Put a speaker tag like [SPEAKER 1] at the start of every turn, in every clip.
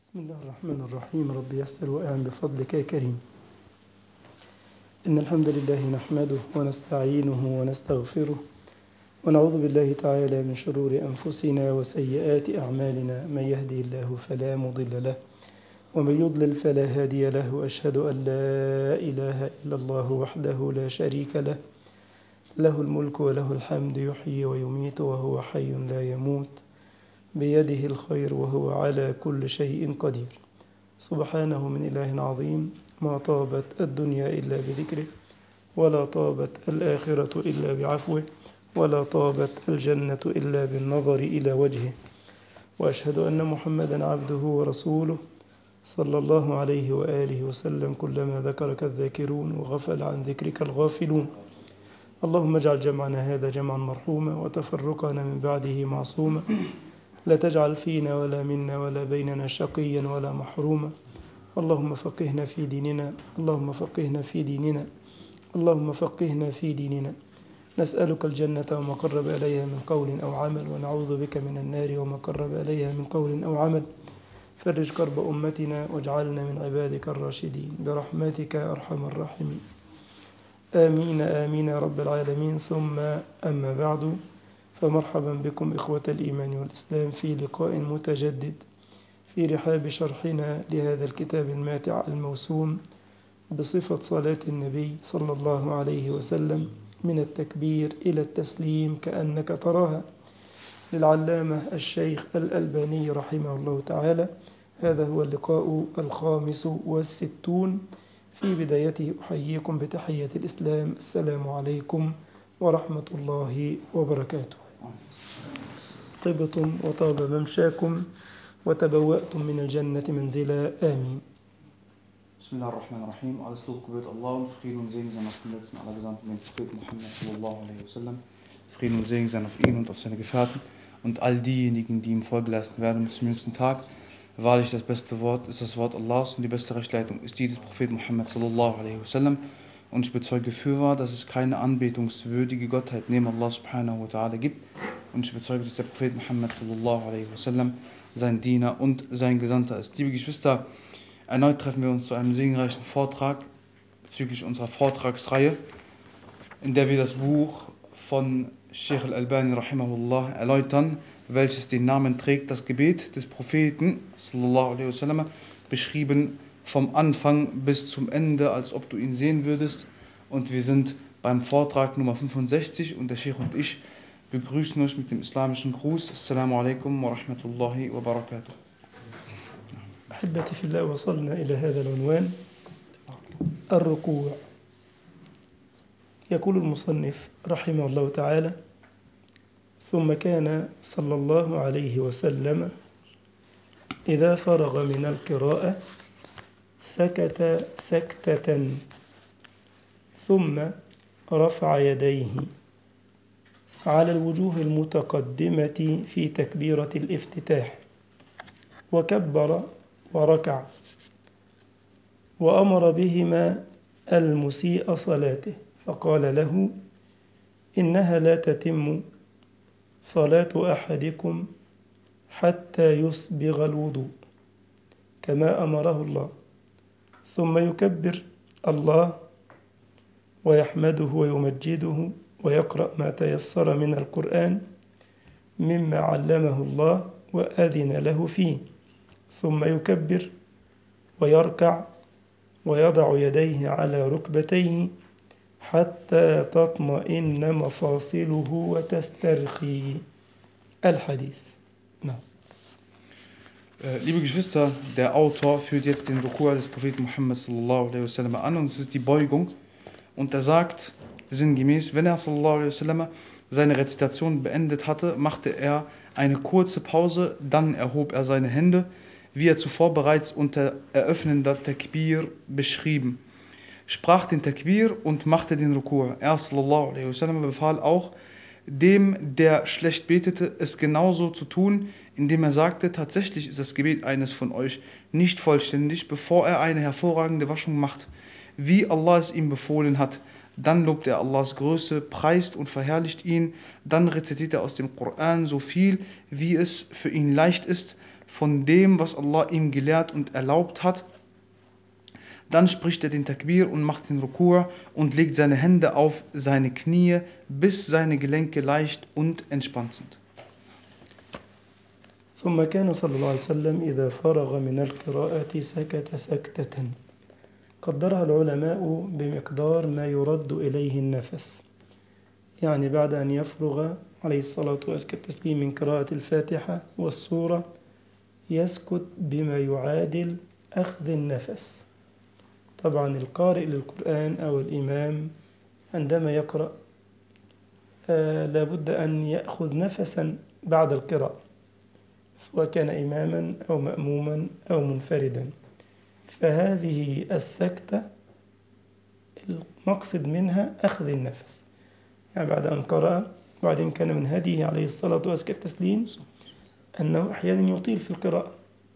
[SPEAKER 1] بسم الله الرحمن الرحيم رب يسر وأعن بفضلك يا كريم إن الحمد لله نحمده ونستعينه ونستغفره ونعوذ بالله تعالى من شرور أنفسنا وسيئات أعمالنا من يهدي الله فلا مضل له ومن يضلل فلا هادي له وأشهد أن لا إله إلا الله وحده لا شريك له له الملك وله الحمد يحيي ويميت وهو حي لا يموت بيده الخير وهو على كل شيء قدير سبحانه من إله عظيم ما طابت الدنيا إلا بذكره ولا طابت الآخرة إلا بعفوه ولا طابت الجنة إلا بالنظر إلى وجهه وأشهد أن محمدا عبده ورسوله صلى الله عليه وآله وسلم كلما ذكرك الذاكرون وغفل عن ذكرك الغافلون اللهم اجعل جمعنا هذا جمعا مرحوما وتفرقنا من بعده معصوما لا تجعل فينا ولا منا ولا بيننا شقيا ولا محروما اللهم فقهنا في ديننا اللهم فقهنا في ديننا اللهم فقهنا في ديننا نسألك الجنة وما قرب إليها من قول أو عمل ونعوذ بك من النار وما قرب إليها من قول أو عمل فرج كرب أمتنا واجعلنا من عبادك الراشدين برحمتك يا أرحم الراحمين آمين آمين يا رب العالمين ثم أما بعد فمرحبا بكم إخوة الإيمان والإسلام في لقاء متجدد في رحاب شرحنا لهذا الكتاب الماتع الموسوم بصفة صلاة النبي صلى الله عليه وسلم من التكبير إلى التسليم كأنك تراها للعلامة الشيخ الألباني رحمه الله تعالى هذا هو اللقاء الخامس والستون في بدايته أحييكم بتحية الإسلام السلام عليكم ورحمة الله وبركاته طبتم وطاب ممشاكم وتبوأتم من الجنة منزلا آمين
[SPEAKER 2] Bismillahirrahmanirrahim. Alles Lob gebührt Allah und Frieden und Segen sein auf den letzten allergesandten, den Propheten Muhammad sallallahu alaihi wasallam. Frieden und Segen sein auf ihn und auf seine Gefährten und all diejenigen, die ihm Folge leisten werden bis zum jüngsten Tag. Wahrlich das beste Wort ist das Wort Allahs und die beste Rechtleitung ist die des Propheten Muhammad sallallahu alaihi wasallam. Und ich bezeuge fürwahr, dass es keine anbetungswürdige Gottheit neben Allah subhanahu wa ta'ala gibt. Und ich bezeuge, dass der Prophet Muhammad sallallahu alaihi wasallam sein Diener und sein Gesandter ist. Liebe Geschwister, erneut treffen wir uns zu einem segenreichen Vortrag bezüglich unserer Vortragsreihe, in der wir das Buch von Sheikh al-Albani rahimahullah erläutern, welches den Namen trägt, das Gebet des Propheten sallallahu alaihi wasallam, beschrieben vom Anfang bis zum Ende, als ob du ihn sehen würdest. Und wir sind beim Vortrag Nummer 65 und der Sheikh und ich begrüßen euch mit dem islamischen Gruß. Assalamu alaikum wa rahmatullahi wa barakatuh.
[SPEAKER 1] أحبتي في الله وصلنا إلى هذا العنوان الركوع يقول المصنف رحمه الله تعالى ثم كان صلى الله عليه وسلم إذا فرغ من القراءة سكت سكتة ثم رفع يديه على الوجوه المتقدمة في تكبيرة الافتتاح وكبر وركع وأمر بهما المسيء صلاته فقال له إنها لا تتم صلاة أحدكم حتى يصبغ الوضوء كما أمره الله ثم يكبر الله ويحمده ويمجده ويقرأ ما تيسر من القرآن مما علمه الله وأذن له فيه ثم يكبر ويركع ويضع يديه على ركبتيه حتى تطمئن مفاصله وتسترخي الحديث نعم
[SPEAKER 2] Liebe Geschwister, der Autor führt jetzt den Rukur des Propheten Muhammad sallallahu alaihi wasallam an und es ist die Beugung und er sagt sinngemäß, wenn er sallallahu alaihi wasallam seine Rezitation beendet hatte, machte er eine kurze Pause, dann erhob er seine Hände, wie er zuvor bereits unter eröffnender Takbir beschrieben. Sprach den Takbir und machte den Rukur. Er sallallahu alaihi wasallam befahl auch, dem, der schlecht betete, es genauso zu tun, indem er sagte, tatsächlich ist das Gebet eines von euch nicht vollständig, bevor er eine hervorragende Waschung macht, wie Allah es ihm befohlen hat. Dann lobt er Allahs Größe, preist und verherrlicht ihn, dann rezitiert er aus dem Koran so viel, wie es für ihn leicht ist, von dem, was Allah ihm gelehrt und erlaubt hat. Dann spricht er den Takbir und macht den Rukur und legt seine Hände auf seine Knie, bis seine Gelenke leicht und entspannt sind.
[SPEAKER 1] ثم كان صلى الله عليه وسلم إذا فرغ من القراءة سكت سكتة قدرها العلماء بمقدار ما يرد إليه النفس يعني بعد أن يفرغ عليه الصلاة والتسليم من قراءة الفاتحة والسورة يسكت بما يعادل أخذ النفس طبعا القارئ للقرآن أو الإمام عندما يقرأ آه لابد أن يأخذ نفسا بعد القراءة سواء كان إماما أو مأموما أو منفردا فهذه السكتة المقصد منها أخذ النفس يعني بعد أن قرأ بعدين كان من هديه عليه الصلاة والسلام التسليم أنه أحيانا يطيل في القراءة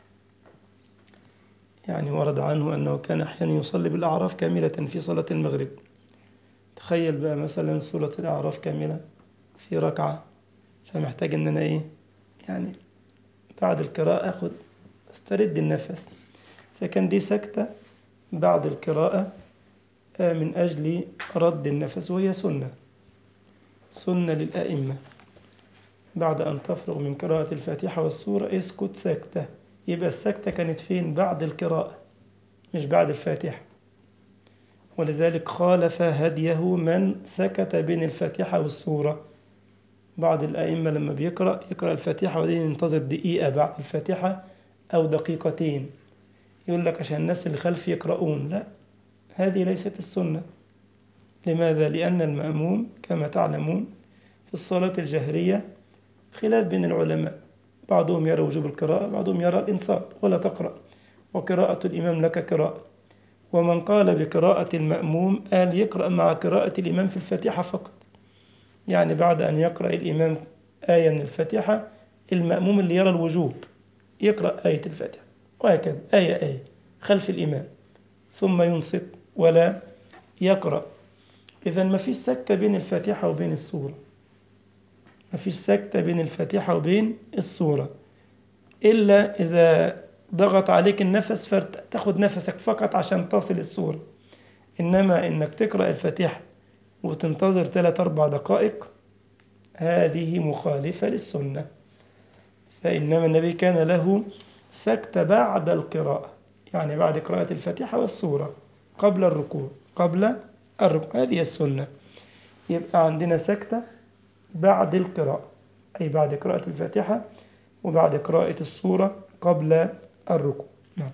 [SPEAKER 1] يعني ورد عنه أنه كان أحيانا يصلي بالأعراف كاملة في صلاة المغرب تخيل بقى مثلا سورة الأعراف كاملة في ركعة فمحتاج أن أنا إيه يعني بعد القراءة أخذ استرد النفس فكان دي سكتة بعد القراءة من أجل رد النفس وهي سنة سنة للأئمة بعد أن تفرغ من قراءة الفاتحة والسورة اسكت سكتة يبقى السكتة كانت فين بعد القراءة مش بعد الفاتحة ولذلك خالف هديه من سكت بين الفاتحة والسورة بعض الأئمة لما بيقرأ يقرأ الفاتحة وبعدين ينتظر دقيقة بعد الفاتحة أو دقيقتين يقول لك عشان الناس اللي خلفي يقرؤون لا هذه ليست السنة لماذا؟ لأن المأموم كما تعلمون في الصلاة الجهرية خلاف بين العلماء بعضهم يرى وجوب القراءة بعضهم يرى الإنصات ولا تقرأ وقراءة الإمام لك قراءة ومن قال بقراءة المأموم قال يقرأ مع قراءة الإمام في الفاتحة فقط يعني بعد أن يقرأ الإمام آية من الفاتحة المأموم اللي يرى الوجوب يقرأ آية الفاتحة وهكذا آية آية خلف الإمام ثم ينصت ولا يقرأ إذا ما فيش سكتة بين الفاتحة وبين السورة ما فيش سكتة بين الفاتحة وبين السورة إلا إذا ضغط عليك النفس فتاخد نفسك فقط عشان تصل السورة إنما إنك تقرأ الفاتحة وتنتظر ثلاث أربع دقائق هذه مخالفة للسنة فإنما النبي كان له سكتة بعد القراءة يعني بعد قراءة الفاتحة والسورة قبل الركوع قبل الركوع هذه السنة يبقى عندنا سكتة بعد القراءة أي بعد قراءة الفاتحة وبعد قراءة السورة قبل الركوع نعم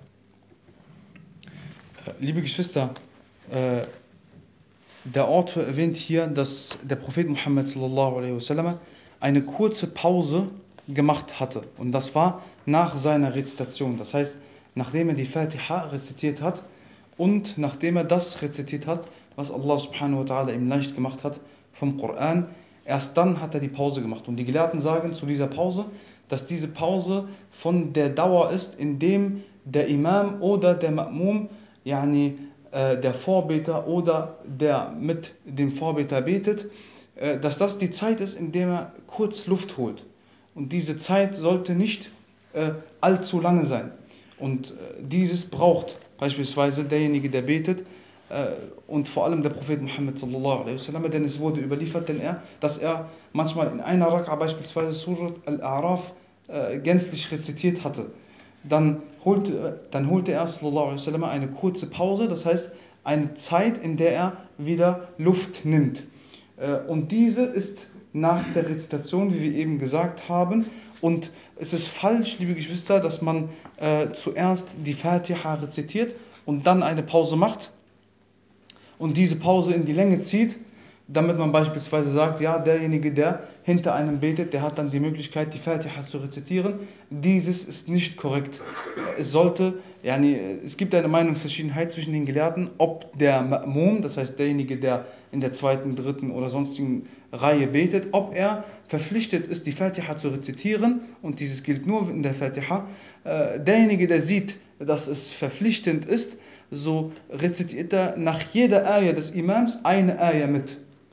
[SPEAKER 2] Liebe Geschwister, äh, der Autor erwähnt hier, dass der Prophet Muhammad sallallahu alaihi wasallam eine kurze Pause gemacht hatte. Und das war nach seiner Rezitation. Das heißt, nachdem er die Fatiha rezitiert hat und nachdem er das rezitiert hat, was Allah subhanahu wa ta'ala ihm leicht gemacht hat vom Koran, erst dann hat er die Pause gemacht. Und die Gelehrten sagen zu dieser Pause, dass diese Pause von der Dauer ist, in dem der Imam oder der Ma'mum, yani äh, der Vorbeter oder der mit dem Vorbeter betet, äh, dass das die Zeit ist, in der er kurz Luft holt. Und diese Zeit sollte nicht äh, allzu lange sein. Und äh, dieses braucht beispielsweise derjenige, der betet, äh, und vor allem der Prophet Muhammad sallallahu alaihi wasallam, denn es wurde überliefert, denn er, dass er manchmal in einer Raka beispielsweise Surat al-A'raf äh, gänzlich rezitiert hatte. Dann holte, dann holte er sallallahu alaihi wasallam eine kurze Pause, das heißt eine Zeit, in der er wieder Luft nimmt. Äh, und diese ist nach der Rezitation, wie wir eben gesagt haben. Und es ist falsch, liebe Geschwister, dass man äh, zuerst die Fatiha rezitiert und dann eine Pause macht und diese Pause in die Länge zieht, damit man beispielsweise sagt, ja, derjenige, der hinter einem betet, der hat dann die Möglichkeit, die Fatiha zu rezitieren. Dieses ist nicht korrekt. Es sollte, yani, es gibt eine Meinungsverschiedenheit zwischen den Gelehrten, ob der Ma'mum, das heißt derjenige, der in der zweiten, dritten oder sonstigen Reihe betet, ob er verpflichtet ist, die Fatiha zu rezitieren, und dieses gilt nur in der Fatiha. Derjenige, der sieht, dass es verpflichtend ist, so rezitiert er nach jeder Ayah des Imams eine Ayah mit.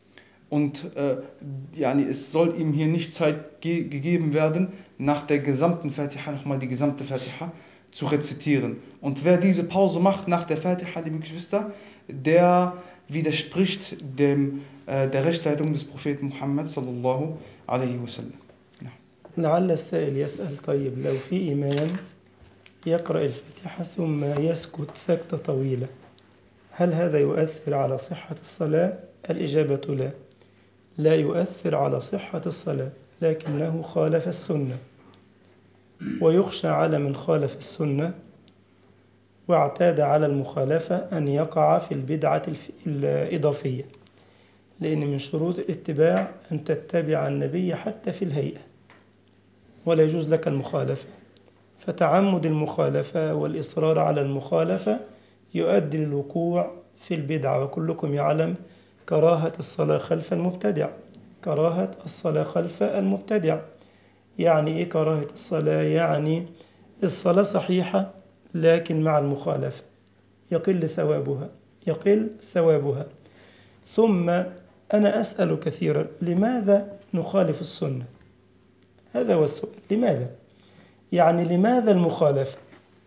[SPEAKER 2] und äh, yani es soll ihm hier nicht Zeit ge gegeben werden, nach der gesamten Fatiha nochmal die gesamte Fatiha zu rezitieren. Und wer diese Pause macht nach der Fatiha, liebe Geschwister, der widerspricht dem, äh, der Rechtsleitung des Propheten Muhammad sallallahu alaihi wasallam.
[SPEAKER 1] لعل السائل يسأل طيب لو في إمام يقرأ الفاتحة ثم يسكت سكتة طويلة هل هذا يؤثر على صحة الصلاة؟ الإجابة لا لا يؤثر على صحة الصلاة لكنه خالف السنة ويخشى على من خالف السنة واعتاد على المخالفة أن يقع في البدعة الإضافية لأن من شروط الاتباع أن تتبع النبي حتى في الهيئة ولا يجوز لك المخالفة فتعمد المخالفة والإصرار على المخالفة يؤدي للوقوع في البدعة وكلكم يعلم كراهة الصلاة خلف المبتدع كراهة الصلاة خلف المبتدع يعني إيه كراهة الصلاة؟ يعني الصلاة صحيحة لكن مع المخالفة يقل ثوابها يقل ثوابها ثم أنا أسأل كثيرا لماذا نخالف السنة هذا هو السؤال لماذا يعني لماذا المخالفة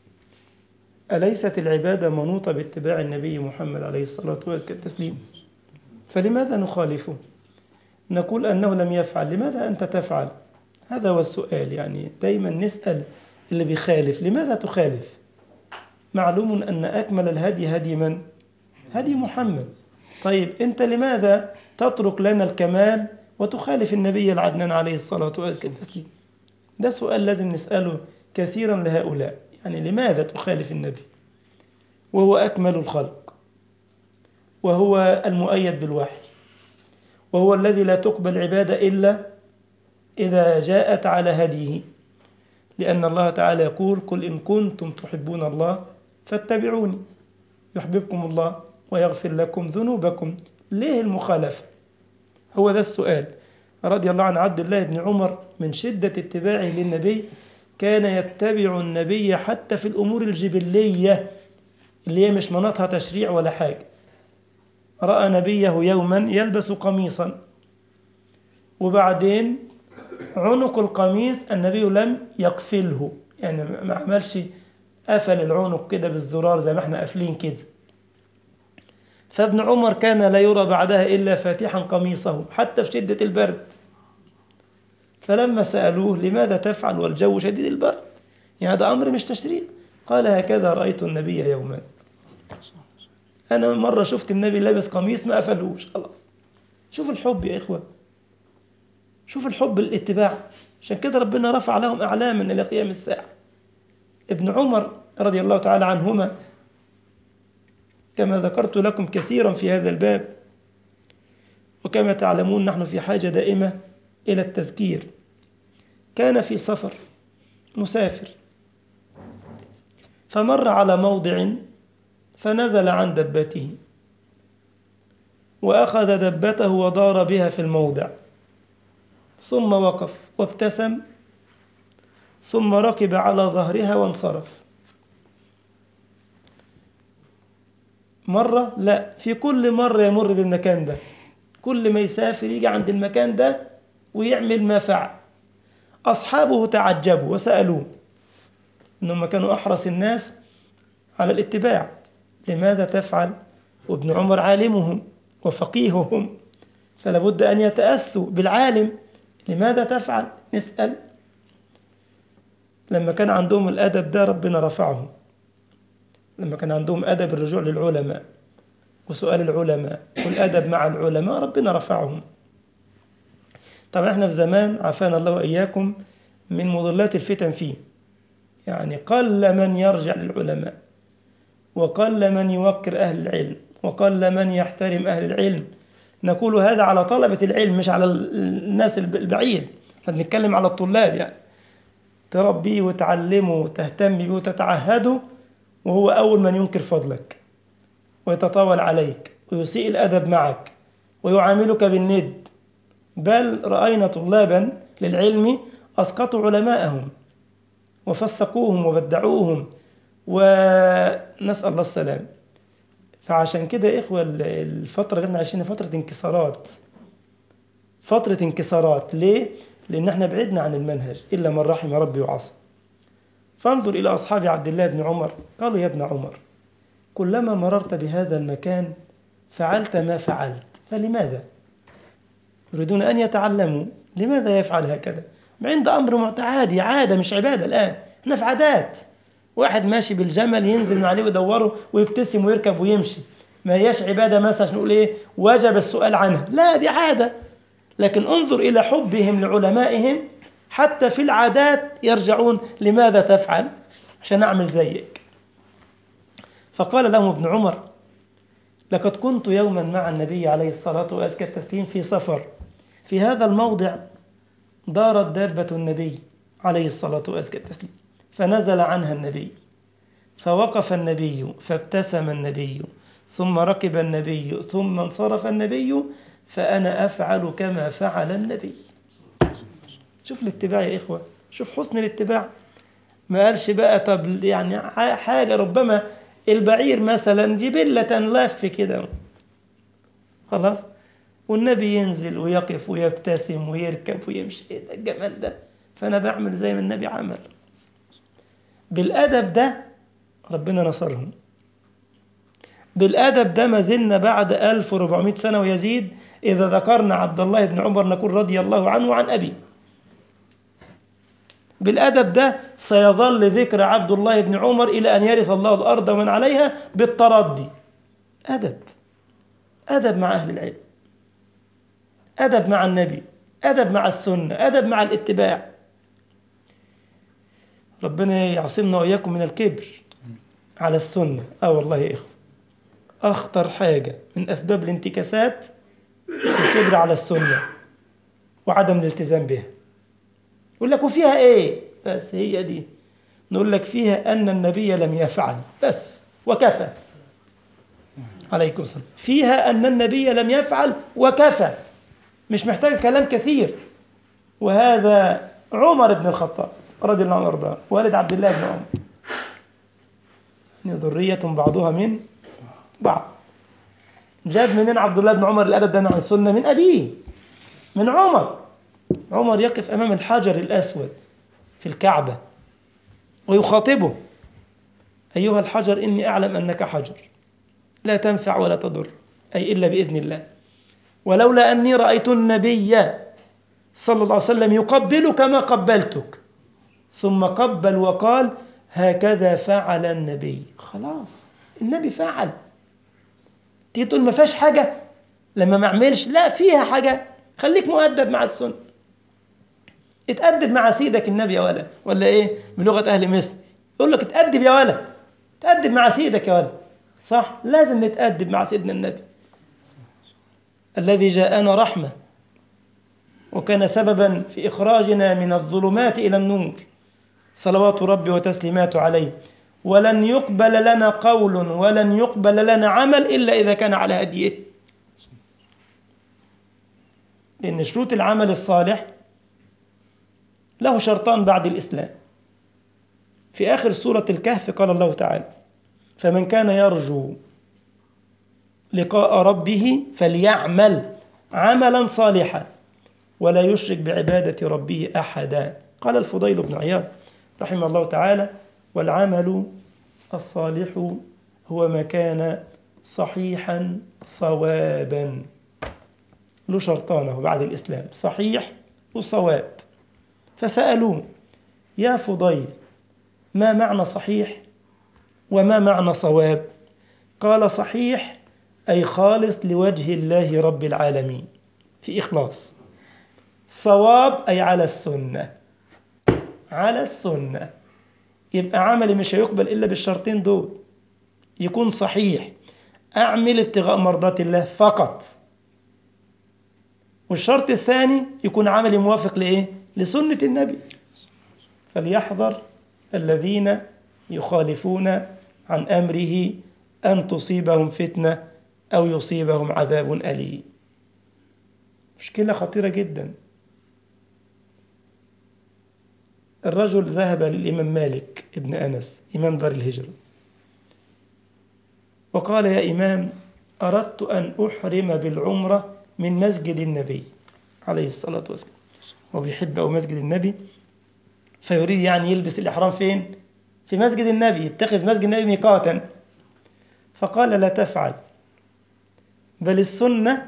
[SPEAKER 1] أليست العبادة منوطة باتباع النبي محمد عليه الصلاة والتسليم فلماذا نخالفه نقول أنه لم يفعل لماذا أنت تفعل هذا هو السؤال يعني دايما نسأل اللي بيخالف لماذا تخالف معلوم أن أكمل الهدي هدي من هدي محمد طيب أنت لماذا تترك لنا الكمال وتخالف النبي العدنان عليه الصلاة والتسليم ده سؤال لازم نسأله كثيرا لهؤلاء يعني لماذا تخالف النبي وهو أكمل الخلق وهو المؤيد بالوحي وهو الذي لا تقبل عبادة إلا إذا جاءت على هديه لأن الله تعالى يقول قل إن كنتم تحبون الله فاتبعوني يحببكم الله ويغفر لكم ذنوبكم ليه المخالفة هو ده السؤال رضي الله عن عبد الله بن عمر من شدة اتباعه للنبي كان يتبع النبي حتى في الأمور الجبلية اللي هي مش مناطها تشريع ولا حاجة رأى نبيه يوما يلبس قميصا وبعدين عنق القميص النبي لم يقفله يعني ما عملش قفل العنق كده بالزرار زي ما احنا قافلين كده فابن عمر كان لا يرى بعدها إلا فاتحا قميصه حتى في شدة البرد فلما سألوه لماذا تفعل والجو شديد البرد يعني هذا أمر مش تشريع قال هكذا رأيت النبي يوما أنا مرة شفت النبي لابس قميص ما قفلوش خلاص شوف الحب يا إخوة شوف الحب الاتباع عشان كده ربنا رفع لهم أعلاما إلى قيام الساعة ابن عمر رضي الله تعالى عنهما كما ذكرت لكم كثيرا في هذا الباب وكما تعلمون نحن في حاجة دائمة إلى التذكير كان في سفر مسافر فمر على موضع فنزل عن دبته وأخذ دبته ودار بها في الموضع ثم وقف وابتسم ثم ركب على ظهرها وانصرف مرة لا في كل مرة يمر بالمكان ده كل ما يسافر يجي عند المكان ده ويعمل ما فعل أصحابه تعجبوا وسألوه إنهم كانوا أحرص الناس على الاتباع لماذا تفعل وابن عمر عالمهم وفقيههم فلا بد أن يتأسوا بالعالم لماذا تفعل نسأل لما كان عندهم الأدب ده ربنا رفعه لما كان عندهم أدب الرجوع للعلماء وسؤال العلماء والأدب مع العلماء ربنا رفعهم طبعا احنا في زمان عافانا الله وإياكم من مضلات الفتن فيه يعني قل من يرجع للعلماء وقل من يوكر أهل العلم وقل من يحترم أهل العلم نقول هذا على طلبة العلم مش على الناس البعيد احنا بنتكلم على الطلاب يعني تربيه وتعلمه وتهتم به وتتعهده وهو أول من ينكر فضلك ويتطاول عليك ويسيء الأدب معك ويعاملك بالند بل رأينا طلابا للعلم أسقطوا علماءهم وفسقوهم وبدعوهم ونسأل الله السلام فعشان كده إخوة الفترة اللي احنا عايشينها فترة انكسارات فترة انكسارات ليه؟ لأن احنا بعدنا عن المنهج إلا من رحم ربي وعصى فانظر إلى أصحاب عبد الله بن عمر قالوا يا ابن عمر كلما مررت بهذا المكان فعلت ما فعلت فلماذا؟ يريدون أن يتعلموا لماذا يفعل هكذا؟ عند أمر معتعادي عادة مش عبادة الآن احنا في عادات واحد ماشي بالجمل ينزل من عليه ويدوره ويبتسم ويركب ويمشي ما هياش عبادة مثلا عشان نقول ايه وجب السؤال عنها لا دي عادة لكن انظر إلى حبهم لعلمائهم حتى في العادات يرجعون لماذا تفعل عشان أعمل زيك فقال لهم ابن عمر لقد كنت يوما مع النبي عليه الصلاة وأزكى التسليم في سفر في هذا الموضع دارت دابة النبي عليه الصلاة وأزكى التسليم فنزل عنها النبي فوقف النبي فابتسم النبي ثم ركب النبي ثم انصرف النبي فأنا أفعل كما فعل النبي شوف الاتباع يا إخوة شوف حسن الاتباع ما قالش بقى طب يعني حاجة ربما البعير مثلا جبلة لف كده خلاص والنبي ينزل ويقف ويبتسم ويركب ويمشي ايه ده الجمال ده فأنا بعمل زي ما النبي عمل بالأدب ده ربنا نصرهم بالأدب ده ما زلنا بعد 1400 سنة ويزيد إذا ذكرنا عبد الله بن عمر نقول رضي الله عنه وعن أبي بالأدب ده سيظل ذكر عبد الله بن عمر إلى أن يرث الله الأرض ومن عليها بالتردي أدب أدب مع أهل العلم أدب مع النبي أدب مع السنة أدب مع الاتباع ربنا يعصمنا وإياكم من الكبر على السنة آه والله يا إخوة أخطر حاجة من أسباب الانتكاسات الكبر على السنة وعدم الالتزام بها يقول لك وفيها إيه بس هي دي نقول لك فيها أن النبي لم يفعل بس وكفى عليكم السلام فيها أن النبي لم يفعل وكفى مش محتاج كلام كثير وهذا عمر بن الخطاب رضي الله عنه وارضاه والد عبد الله بن عمر ذرية بعضها من بعض جاب منين عبد الله بن عمر الأدب ده عن السنة من أبيه من عمر عمر يقف أمام الحجر الأسود في الكعبة ويخاطبه أيها الحجر إني أعلم أنك حجر لا تنفع ولا تضر أي إلا بإذن الله ولولا أني رأيت النبي صلى الله عليه وسلم يقبلك ما قبلتك ثم قبل وقال هكذا فعل النبي خلاص النبي فعل تيجي تقول ما فيهاش حاجة لما ما اعملش لا فيها حاجة خليك مؤدب مع السنة اتأدب مع سيدك النبي يا ولا ولا ايه بلغة أهل مصر يقول لك اتأدب يا ولا تأدب مع سيدك يا ولا صح لازم نتأدب مع سيدنا النبي الذي جاءنا رحمة وكان سببا في إخراجنا من الظلمات إلى النور صلوات ربي وتسليماته عليه ولن يقبل لنا قول ولن يقبل لنا عمل إلا إذا كان على هديه لأن شروط العمل الصالح له شرطان بعد الإسلام في آخر سورة الكهف قال الله تعالى فمن كان يرجو لقاء ربه فليعمل عملا صالحا ولا يشرك بعبادة ربه أحدا قال الفضيل بن عياض رحمه الله تعالى والعمل الصالح هو ما كان صحيحا صوابا له شرطانه بعد الإسلام صحيح وصواب فسألوه يا فضيل ما معنى صحيح وما معنى صواب قال صحيح أي خالص لوجه الله رب العالمين في إخلاص صواب أي على السنة على السنة يبقى عملي مش هيقبل إلا بالشرطين دول يكون صحيح أعمل ابتغاء مرضات الله فقط والشرط الثاني يكون عملي موافق لإيه؟ لسنة النبي فليحذر الذين يخالفون عن أمره أن تصيبهم فتنة أو يصيبهم عذاب أليم مشكلة خطيرة جدا الرجل ذهب للإمام مالك ابن أنس إمام دار الهجرة وقال يا إمام أردت أن أحرم بالعمرة من مسجد النبي عليه الصلاة والسلام وبيحب أو مسجد النبي فيريد يعني يلبس الإحرام فين؟ في مسجد النبي يتخذ مسجد النبي ميقاتا فقال لا تفعل بل السنة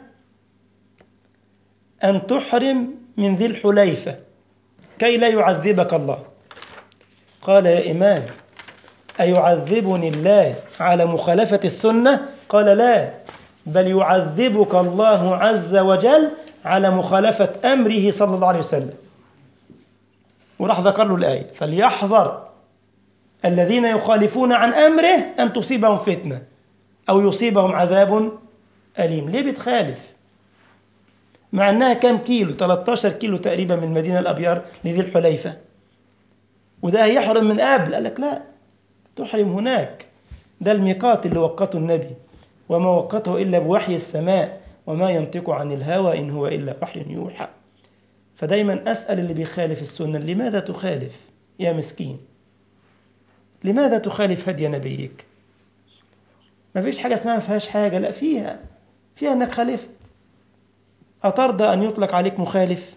[SPEAKER 1] أن تحرم من ذي الحليفة كي لا يعذبك الله قال يا إمام أيعذبني الله على مخالفة السنة قال لا بل يعذبك الله عز وجل على مخالفة أمره صلى الله عليه وسلم وراح ذكر له الآية فليحذر الذين يخالفون عن أمره أن تصيبهم فتنة أو يصيبهم عذاب أليم ليه بتخالف مع أنها كام كيلو 13 كيلو تقريبا من المدينة الأبيار لذي الحليفة وده هيحرم من قبل قال لك لا تحرم هناك ده الميقات اللي وقته النبي وما وقته إلا بوحي السماء وما ينطق عن الهوى إن هو إلا وحي يوحى فدايما أسأل اللي بيخالف السنة لماذا تخالف يا مسكين لماذا تخالف هدي نبيك ما فيش حاجة اسمها ما فيهاش حاجة لا فيها فيها أنك خالفت أترضى أن يطلق عليك مخالف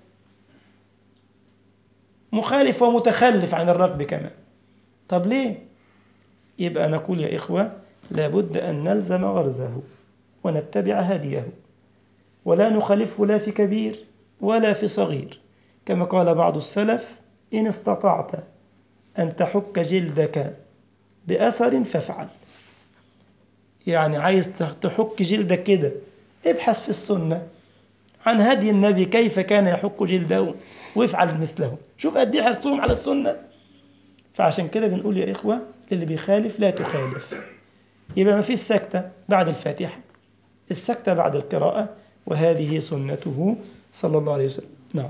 [SPEAKER 1] مخالف ومتخلف عن الركب كمان طب ليه يبقى نقول يا إخوة لابد أن نلزم غرزه ونتبع هديه ولا نخالفه لا في كبير ولا في صغير كما قال بعض السلف إن استطعت أن تحك جلدك بأثر فافعل يعني عايز تحك جلدك كده ابحث في السنة عن هدي النبي كيف كان يحك جلده وافعل مثله شوف قد ايه حرصهم على السنة فعشان كده بنقول يا إخوة للي بيخالف لا تخالف يبقى ما فيش سكتة بعد الفاتحة السكتة بعد القراءة وهذه سنته صلى الله عليه وسلم نعم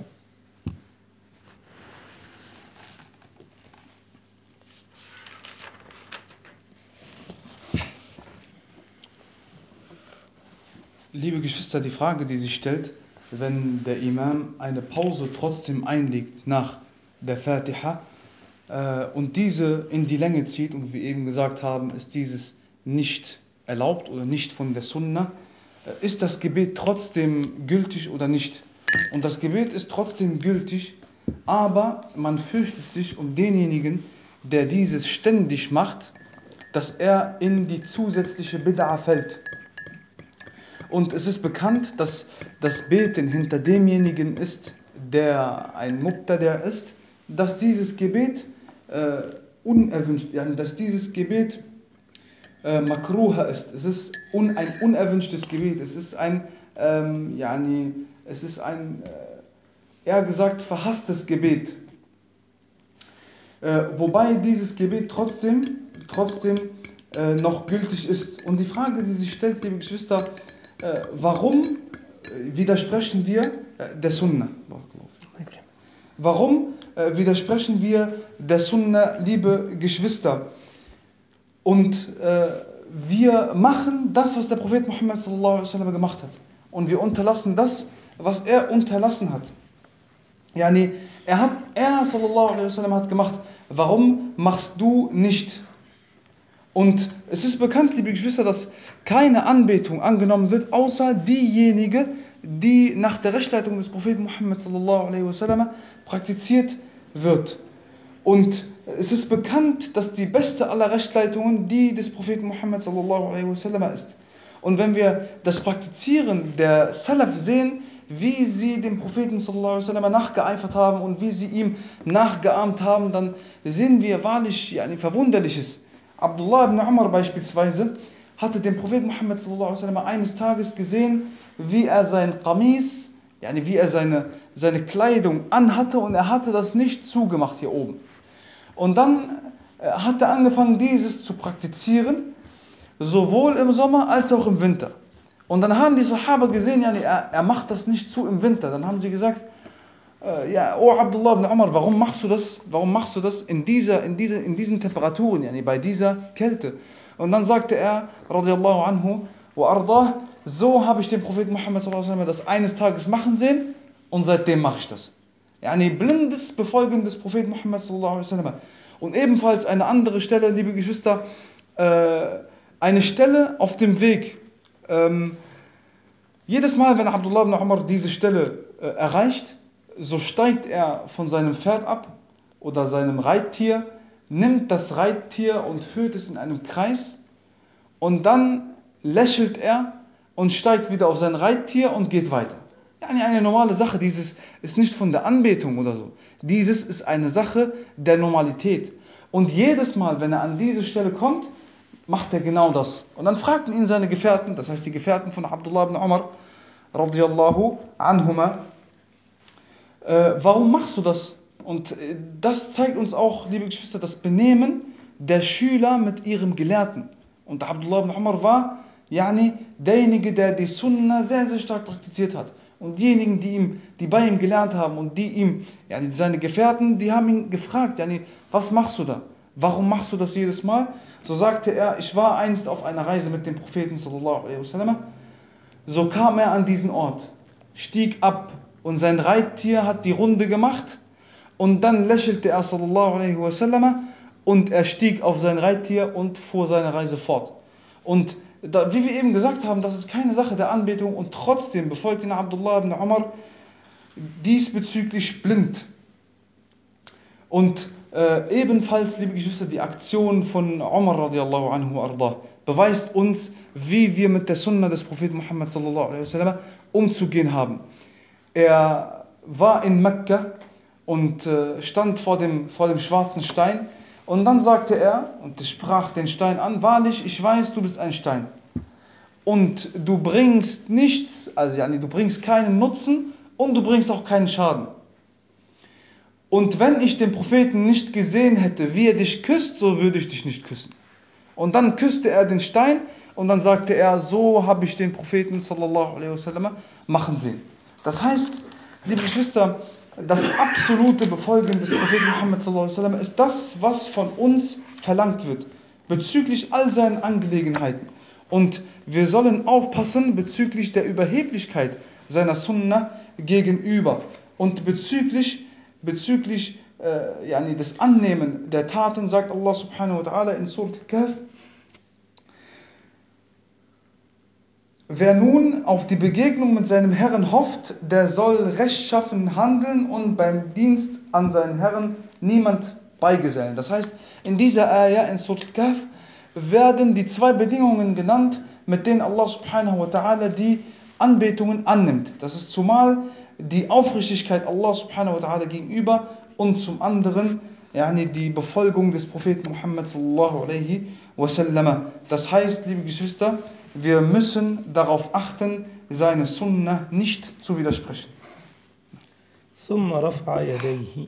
[SPEAKER 2] Liebe Geschwister, die Frage, die sich stellt, wenn der Imam eine Pause trotzdem einlegt nach der Fatiha äh, und diese in die Länge zieht, und wie wir eben gesagt haben, ist dieses nicht erlaubt oder nicht von der Sunna, äh, ist das Gebet trotzdem gültig oder nicht? Und das Gebet ist trotzdem gültig, aber man fürchtet sich um denjenigen, der dieses ständig macht, dass er in die zusätzliche Bid'a fällt. Und es ist bekannt, dass das Beten hinter demjenigen ist, der ein Mubtada ist, dass dieses Gebet äh, unerwünscht, ja, dass dieses Gebet äh, makruha ist. Es ist un, ein unerwünschtes Gebet. Es ist ein, ähm, yani, es ist ein, äh, eher gesagt, verhasstes Gebet. Äh, wobei dieses Gebet trotzdem, trotzdem äh, noch gültig ist. Und die Frage, die sich stellt, liebe Geschwister, äh, warum widersprechen wir der Sunna? Warum widersprechen wir der Sunna, liebe Geschwister? Und äh, wir machen das, was der Prophet Muhammad sallallahu alaihi wasallam gemacht hat. Und wir unterlassen das, was er unterlassen hat. Yani, er hat, er sallallahu alaihi wasallam hat gemacht, warum machst du nicht? Und es ist bekannt, liebe Geschwister, dass keine Anbetung angenommen wird, außer diejenige, die nach der Rechtleitung des Propheten Muhammad sallallahu alaihi wasallam praktiziert wird. Und es ist bekannt, dass die beste aller Rechtleitungen die des Propheten Muhammad sallallahu alaihi wasallam ist. Und wenn wir das Praktizieren der Salaf sehen, wie sie dem Propheten sallallahu alaihi wasallam nachgeeifert haben und wie sie ihm nachgeahmt haben, dann sehen wir wahrlich ja, ein Verwunderliches. Abdullah ibn Umar beispielsweise hatte den Propheten Muhammad sallallahu alaihi wasallam eines Tages gesehen, wie er sein Qamis, yani wie er seine, seine Kleidung anhatte und er hatte das nicht zugemacht hier oben. Und dann hat er angefangen, dieses zu praktizieren, sowohl im Sommer als auch im Winter. Und dann haben die Sahaba gesehen, ja, er, er macht das nicht zu im Winter. Dann haben sie gesagt, äh, ja, oh Abdullah ibn Umar, warum machst du das? Warum machst du das in, dieser, in, dieser, in diesen Temperaturen, yani bei dieser Kälte? Und dann sagte er, radiallahu anhu, wa ardah, so habe ich den Propheten Muhammad sallallahu alaihi wasallam das eines Tages machen sehen und seitdem mache ich das. Yani blindes Befolgen des Propheten Muhammad sallallahu alaihi wasallam. Und ebenfalls eine andere Stelle, liebe Geschwister, äh, eine Stelle auf dem Weg. Ähm, jedes Mal, wenn Abdullah ibn Umar diese Stelle äh, erreicht, so steigt er von seinem Pferd ab oder seinem Reittier, nimmt das Reittier und führt es in einem Kreis und dann lächelt er und steigt wieder auf sein Reittier und geht weiter. Yani eine normale Sache, dieses ist nicht von der Anbetung oder so. Dieses ist eine Sache der Normalität. Und jedes Mal, wenn er an diese Stelle kommt, macht er genau das. Und dann fragten ihn seine Gefährten, das heißt die Gefährten von Abdullah ibn Umar, radiallahu anhuma, äh, warum machst du das? Und äh, das zeigt uns auch, liebe Geschwister, das Benehmen der Schüler mit ihrem Gelehrten. Und Abdullah ibn Umar war yani, derjenige, der die Sunna sehr, sehr stark praktiziert hat. Und diejenigen, die, ihm, die bei ihm gelernt haben und die ihm, yani seine Gefährten, die haben ihn gefragt, yani, was machst du da? Warum machst du das jedes Mal? So sagte er, ich war einst auf einer Reise mit dem Propheten sallallahu alaihi wasallam. So kam er an diesen Ort, stieg ab und sein Reittier hat die Runde gemacht und dann lächelte er sallallahu alaihi wasallam und er stieg auf sein Reittier und fuhr seine Reise fort. Und da, wie wir eben gesagt haben, das ist keine Sache der Anbetung und trotzdem befolgt ihn Abdullah ibn Umar diesbezüglich blind. Und äh, ebenfalls, liebe Geschwister, die Aktion von Umar radiallahu anhu arda beweist uns, wie wir mit der Sunna des Propheten Muhammad sallallahu alaihi wasallam umzugehen haben. Er war in Mekka und äh, stand vor dem, vor dem schwarzen Stein und dann sagte er und sprach den Stein an, wahrlich, ich weiß, du bist ein Stein. Und du bringst nichts, also ja, du bringst keinen Nutzen und du bringst auch keinen Schaden. Und wenn ich den Propheten nicht gesehen hätte, wie er dich küsst, so würde ich dich nicht küssen. Und dann küsste er den Stein und dann sagte er, so habe ich den Propheten sallallahu alaihi wasallam machen sehen. Das heißt, liebe Geschwister, das absolute Befolgen des Propheten Muhammad sallallahu alaihi wasallam ist das, was von uns verlangt wird bezüglich all seinen Angelegenheiten. Und wir sollen aufpassen bezüglich der Überheblichkeit seiner Sunna gegenüber und bezüglich bezüglich äh, yani des Annehmen der Taten sagt Allah subhanahu wa ta'ala in Surat al-Kahf Wer nun auf die Begegnung mit seinem Herrn hofft, der soll rechtschaffen handeln und beim Dienst an seinen Herrn niemand beigesellen. Das heißt, in dieser Ayah in Surat Al-Kahf werden die zwei Bedingungen genannt, mit denen Allah subhanahu wa ta'ala die Anbetungen annimmt. Das ist zumal die Aufrichtigkeit Allah subhanahu wa ta'ala gegenüber und zum anderen yani die Befolgung des Propheten Muhammad sallallahu alaihi wasallam. Das heißt, liebe Geschwister, wir müssen darauf achten, seine Sunna nicht zu widersprechen.
[SPEAKER 1] ثم رفع يديه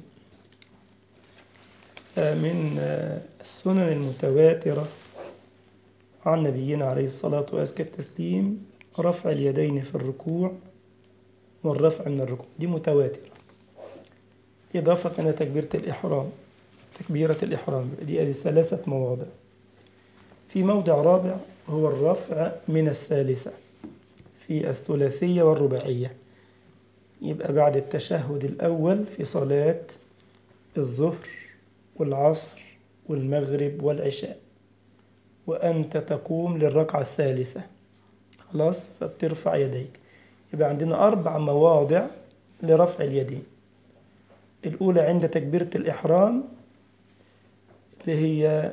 [SPEAKER 1] من السنن المتواترة عن نبينا عليه الصلاة وأزكى التسليم رفع اليدين في الركوع والرفع من الركوع دي متواترة إضافة إلى تكبيرة الإحرام تكبيرة الإحرام دي ثلاثة مواضع في موضع رابع هو الرفع من الثالثة في الثلاثية والرباعية يبقى بعد التشهد الأول في صلاة الظهر والعصر والمغرب والعشاء وأنت تقوم للركعة الثالثة خلاص فبترفع يديك يبقى عندنا أربع مواضع لرفع اليدين الأولى عند تكبيرة الإحرام اللي هي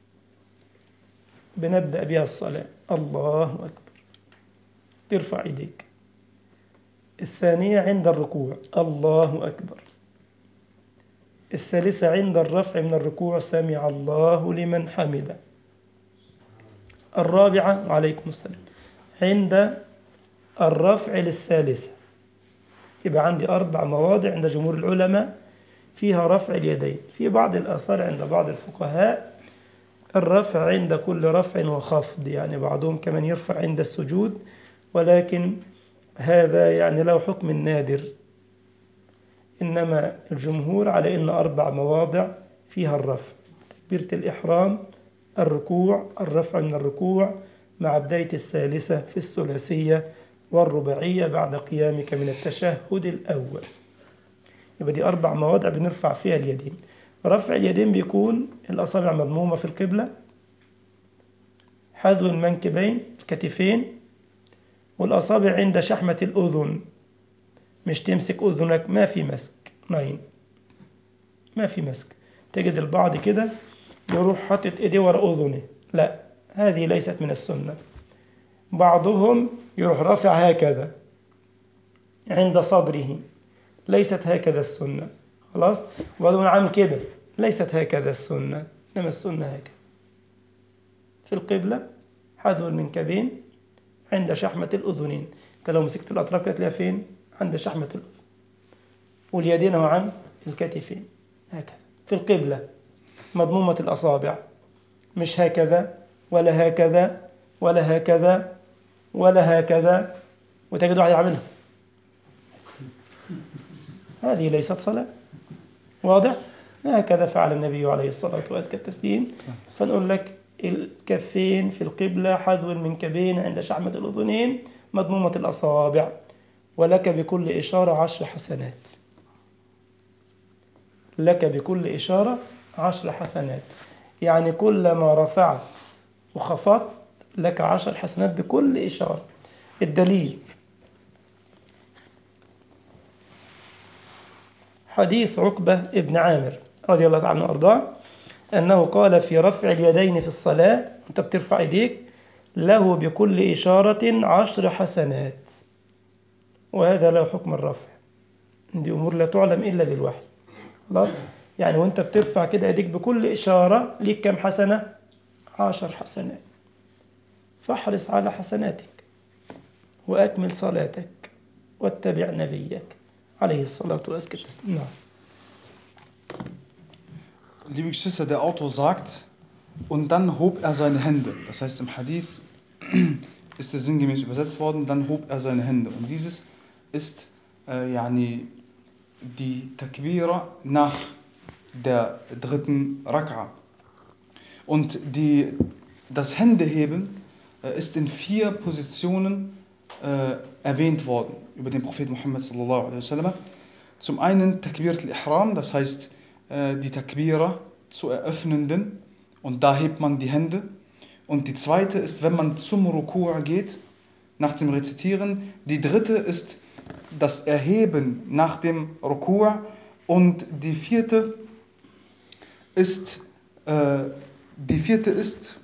[SPEAKER 1] بنبدأ بها الصلاة الله أكبر ترفع يديك الثانية عند الركوع الله أكبر الثالثة عند الرفع من الركوع سمع الله لمن حمده الرابعة عليكم السلام عند الرفع للثالثة يبقى عندي أربع مواضع عند جمهور العلماء فيها رفع اليدين في بعض الآثار عند بعض الفقهاء الرفع عند كل رفع وخفض يعني بعضهم كمان يرفع عند السجود ولكن هذا يعني له حكم نادر إنما الجمهور على أن أربع مواضع فيها الرفع تكبيرة الإحرام الركوع الرفع من الركوع مع بداية الثالثة في الثلاثية والرباعية بعد قيامك من التشهد الأول يبقى دي أربع مواضع بنرفع فيها اليدين رفع اليدين بيكون الأصابع مضمومة في القبلة حذو المنكبين الكتفين والأصابع عند شحمة الأذن مش تمسك أذنك ما في مسك ناين ما في مسك تجد البعض كده يروح حاطط ايديه ورا أذنه لا هذه ليست من السنة بعضهم يروح رافع هكذا عند صدره ليست هكذا السنة خلاص وبعضهم عامل كده ليست هكذا السنة إنما السنة هكذا في القبلة حذو المنكبين عند شحمة الأذنين أنت لو مسكت الأطراف كده تلاقيها فين؟ عند شحمة الأذن واليدين هو عند الكتفين هكذا في القبلة مضمومة الأصابع مش هكذا ولا هكذا ولا هكذا ولا هكذا وتجد واحد يعملها هذه ليست صلاة واضح؟ هكذا فعل النبي عليه الصلاة وأزكى التسليم فنقول لك الكفين في القبلة حذو المنكبين عند شحمة الأذنين مضمومة الأصابع ولك بكل إشارة عشر حسنات لك بكل إشارة عشر حسنات يعني كلما رفعت وخفضت لك عشر حسنات بكل إشارة الدليل حديث عقبة ابن عامر رضي الله عنه وأرضاه أنه قال في رفع اليدين في الصلاة أنت بترفع إيديك له بكل إشارة عشر حسنات وهذا له حكم الرفع دي أمور لا تعلم إلا بالوحي خلاص يعني وانت بترفع كده ايديك بكل إشارة ليك كم حسنة عشر حسنات فاحرص على حسناتك وأكمل صلاتك واتبع نبيك عليه الصلاة والسلام نعم
[SPEAKER 2] Liebe Geschwister, der Autor sagt, und dann hob er seine Hände. Das heißt, im Hadith ist es sinngemäß übersetzt worden, dann hob er seine Hände. Und dieses ist äh, yani, die Takbira nach der dritten Raka. Und die, das Händeheben äh, ist in vier Positionen äh, erwähnt worden über den Propheten Muhammad sallallahu alaihi wasallam. Zum einen Takbirat al-Ihram, das heißt äh, die Takbira zu eröffnenden und da hebt man die Hände. Und die zweite ist, wenn man zum Rukur geht, nach dem Rezitieren. Die dritte ist das Erheben nach dem Rukur. Und die vierte ist, äh, die vierte ist,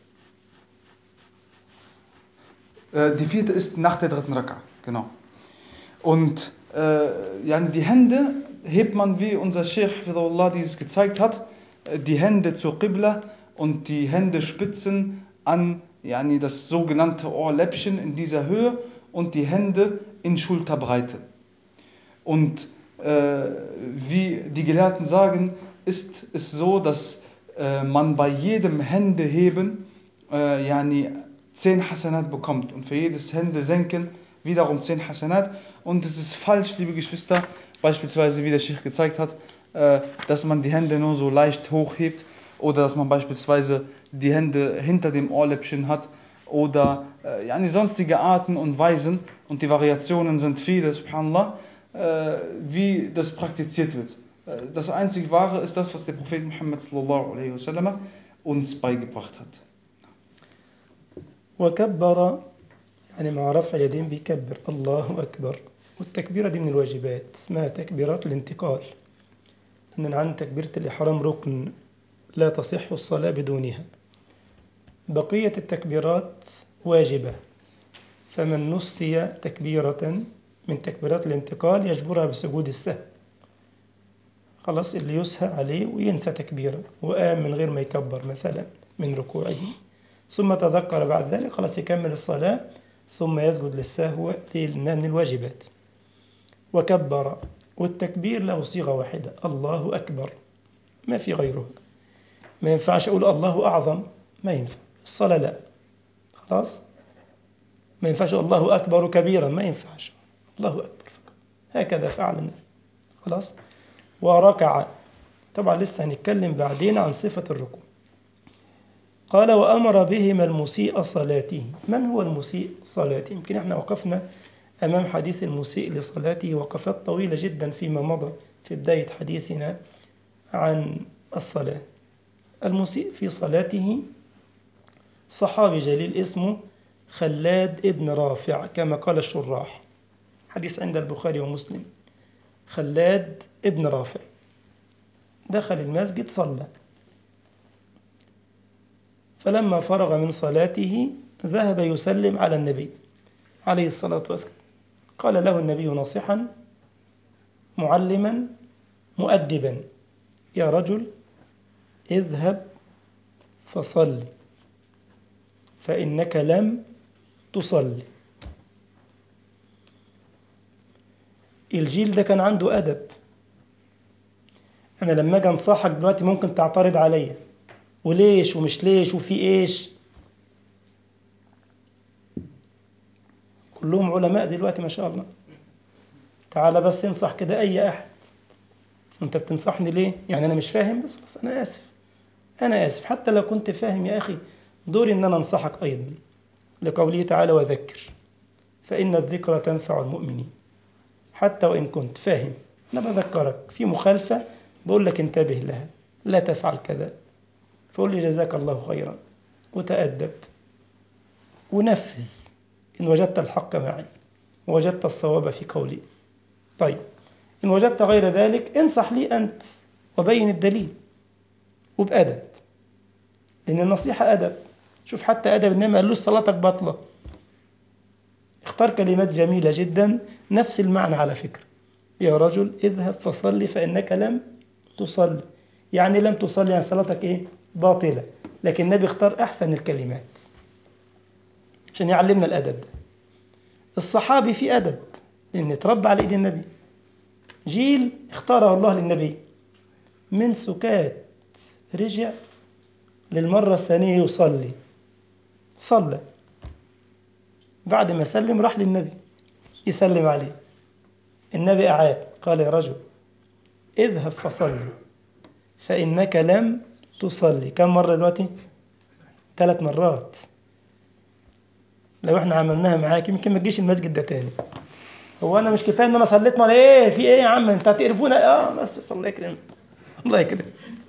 [SPEAKER 2] äh, die vierte ist nach der dritten Raka, genau. Und äh, ja, die Hände hebt man, wie unser Sheikh Hafidullah dieses gezeigt hat, äh, die Hände zur Qibla und die Hände spitzen an yani, das sogenannte Ohrläppchen in dieser Höhe und die Hände in Schulterbreite. Und äh, wie die Gelehrten sagen, ist es so, dass äh, man bei jedem Händeheben äh, yani, 10 Hasanat bekommt und für jedes Hände senken wiederum 10 Hasanat. Und es ist falsch, liebe Geschwister, beispielsweise wie der Sheikh gezeigt hat, äh, dass man die Hände nur so leicht hochhebt oder dass man beispielsweise die Hände hinter dem Ohrläppchen hat oder äh, yani sonstige Arten und Weisen und die Variationen sind viele, subhanallah, äh, wie das praktiziert wird. Äh, Das einzig Wahre ist das, was der Prophet Muhammad sallallahu alaihi wasallam uns beigebracht hat.
[SPEAKER 1] وكبر يعني مع رفع اليدين بيكبر الله أكبر والتكبيرة دي من الواجبات اسمها تكبيرات الانتقال إن عن تكبيرة الإحرام ركن لا تصح الصلاة بدونها بقية التكبيرات واجبة فمن نسي تكبيرة من تكبيرات الانتقال يجبرها بسجود السهو خلاص اللي يسهى عليه وينسى تكبيرة وقام من غير ما يكبر مثلا من ركوعه ثم تذكر بعد ذلك خلاص يكمل الصلاة ثم يسجد للسهو لأنها من الواجبات وكبر والتكبير له صيغة واحدة الله أكبر ما في غيره ما ينفعش أقول الله أعظم ما ينفع الصلاة لا خلاص ما ينفعش أقول الله أكبر كبيرا ما ينفعش الله أكبر هكذا فعل النبي خلاص وركع طبعا لسه هنتكلم بعدين عن صفة الركوع قال وأمر بهما المسيء صلاته من هو المسيء صلاته يمكن احنا وقفنا أمام حديث المسيء لصلاته وقفات طويلة جدا فيما مضى في بداية حديثنا عن الصلاة المسيء في صلاته صحابي جليل اسمه خلاد ابن رافع كما قال الشراح حديث عند البخاري ومسلم خلاد ابن رافع دخل المسجد صلى فلما فرغ من صلاته ذهب يسلم على النبي عليه الصلاة والسلام قال له النبي ناصحا معلما مؤدبا يا رجل اذهب فصل فإنك لم تصلي الجيل ده كان عنده أدب أنا لما أجي أنصحك دلوقتي ممكن تعترض عليا وليش ومش ليش وفي إيش كلهم علماء دلوقتي ما شاء الله تعالى بس انصح كده أي أحد أنت بتنصحني ليه؟ يعني أنا مش فاهم بس خلاص أنا آسف أنا آسف حتى لو كنت فاهم يا أخي دوري إن أنا أنصحك أيضا لقوله تعالى وذكر فإن الذكرى تنفع المؤمنين حتى وإن كنت فاهم أنا بذكرك في مخالفة بقول لك انتبه لها لا تفعل كذا فقول لي جزاك الله خيرا وتأدب ونفذ إن وجدت الحق معي ووجدت الصواب في قولي طيب إن وجدت غير ذلك انصح لي أنت وبين الدليل وبأدب لأن النصيحة أدب شوف حتى أدب النبي ما قالوش صلاتك باطلة اختار كلمات جميلة جدا نفس المعنى على فكرة يا رجل اذهب فصلي فإنك لم تصلي يعني لم تصلي يعني صلاتك إيه باطلة لكن النبي اختار أحسن الكلمات عشان يعلمنا الأدب ده الصحابي في أدب لأن اتربى على إيد النبي جيل اختاره الله للنبي من سكات رجع للمرة الثانية يصلي صلى بعد ما سلم راح للنبي يسلم عليه النبي أعاد قال يا رجل اذهب فصلي فإنك لم تصلي كم مرة دلوقتي؟ ثلاث مرات لو احنا عملناها معاك يمكن ما تجيش المسجد ده تاني هو انا مش كفايه ان انا صليت مرة ايه في ايه يا عم انت هتقرفونا اه بس بس الله يكرمك الله يكرمك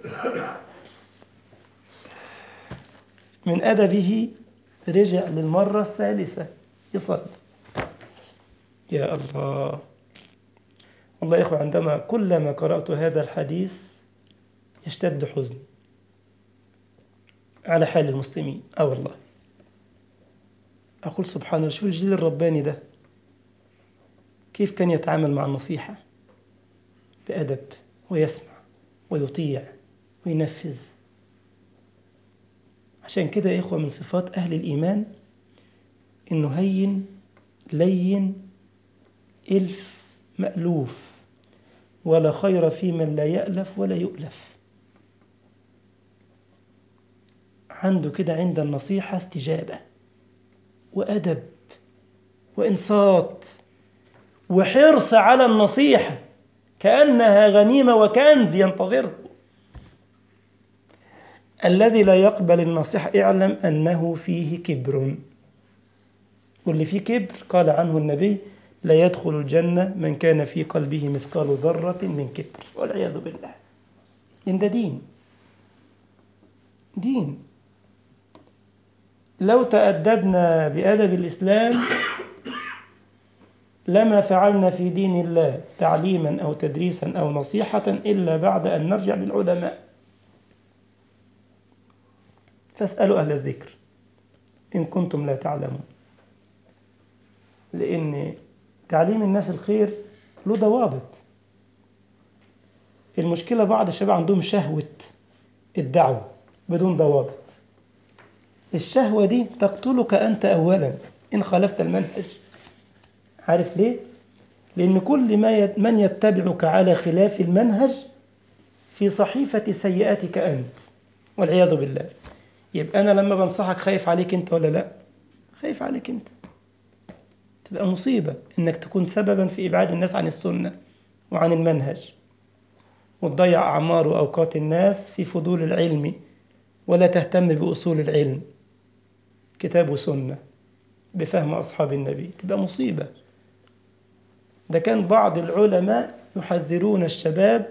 [SPEAKER 1] من أدبه رجع للمرة الثالثة يصلي يا الله والله يا إخوة عندما كلما قرأت هذا الحديث يشتد حزني على حال المسلمين أه والله أقول سبحان الله شو الجيل الرباني ده كيف كان يتعامل مع النصيحة بأدب ويسمع ويطيع وينفذ عشان كده يا إخوة من صفات أهل الإيمان إنه هين لين إلف مألوف ولا خير في من لا يألف ولا يؤلف عنده كده عند النصيحة استجابة وأدب وإنصات وحرص على النصيحة كأنها غنيمة وكنز ينتظره الذي لا يقبل النصيحة اعلم أنه فيه كبر واللي فيه كبر قال عنه النبي لا يدخل الجنة من كان في قلبه مثقال ذرة من كبر والعياذ بالله إن ده دين دين لو تأدبنا بأدب الإسلام لما فعلنا في دين الله تعليما أو تدريسا أو نصيحة إلا بعد أن نرجع للعلماء فاسألوا أهل الذكر إن كنتم لا تعلمون لأن تعليم الناس الخير له ضوابط المشكلة بعض الشباب عندهم شهوة الدعوة بدون ضوابط الشهوة دي تقتلك أنت أولا إن خالفت المنهج عارف ليه؟ لأن كل ما يت... من يتبعك على خلاف المنهج في صحيفة سيئاتك أنت والعياذ بالله يبقى أنا لما بنصحك خايف عليك أنت ولا لا؟ خايف عليك أنت تبقى مصيبة إنك تكون سببا في إبعاد الناس عن السنة وعن المنهج وتضيع أعمار وأوقات الناس في فضول العلم ولا تهتم بأصول العلم كتاب وسنة بفهم أصحاب النبي تبقى مصيبة ده كان بعض العلماء يحذرون الشباب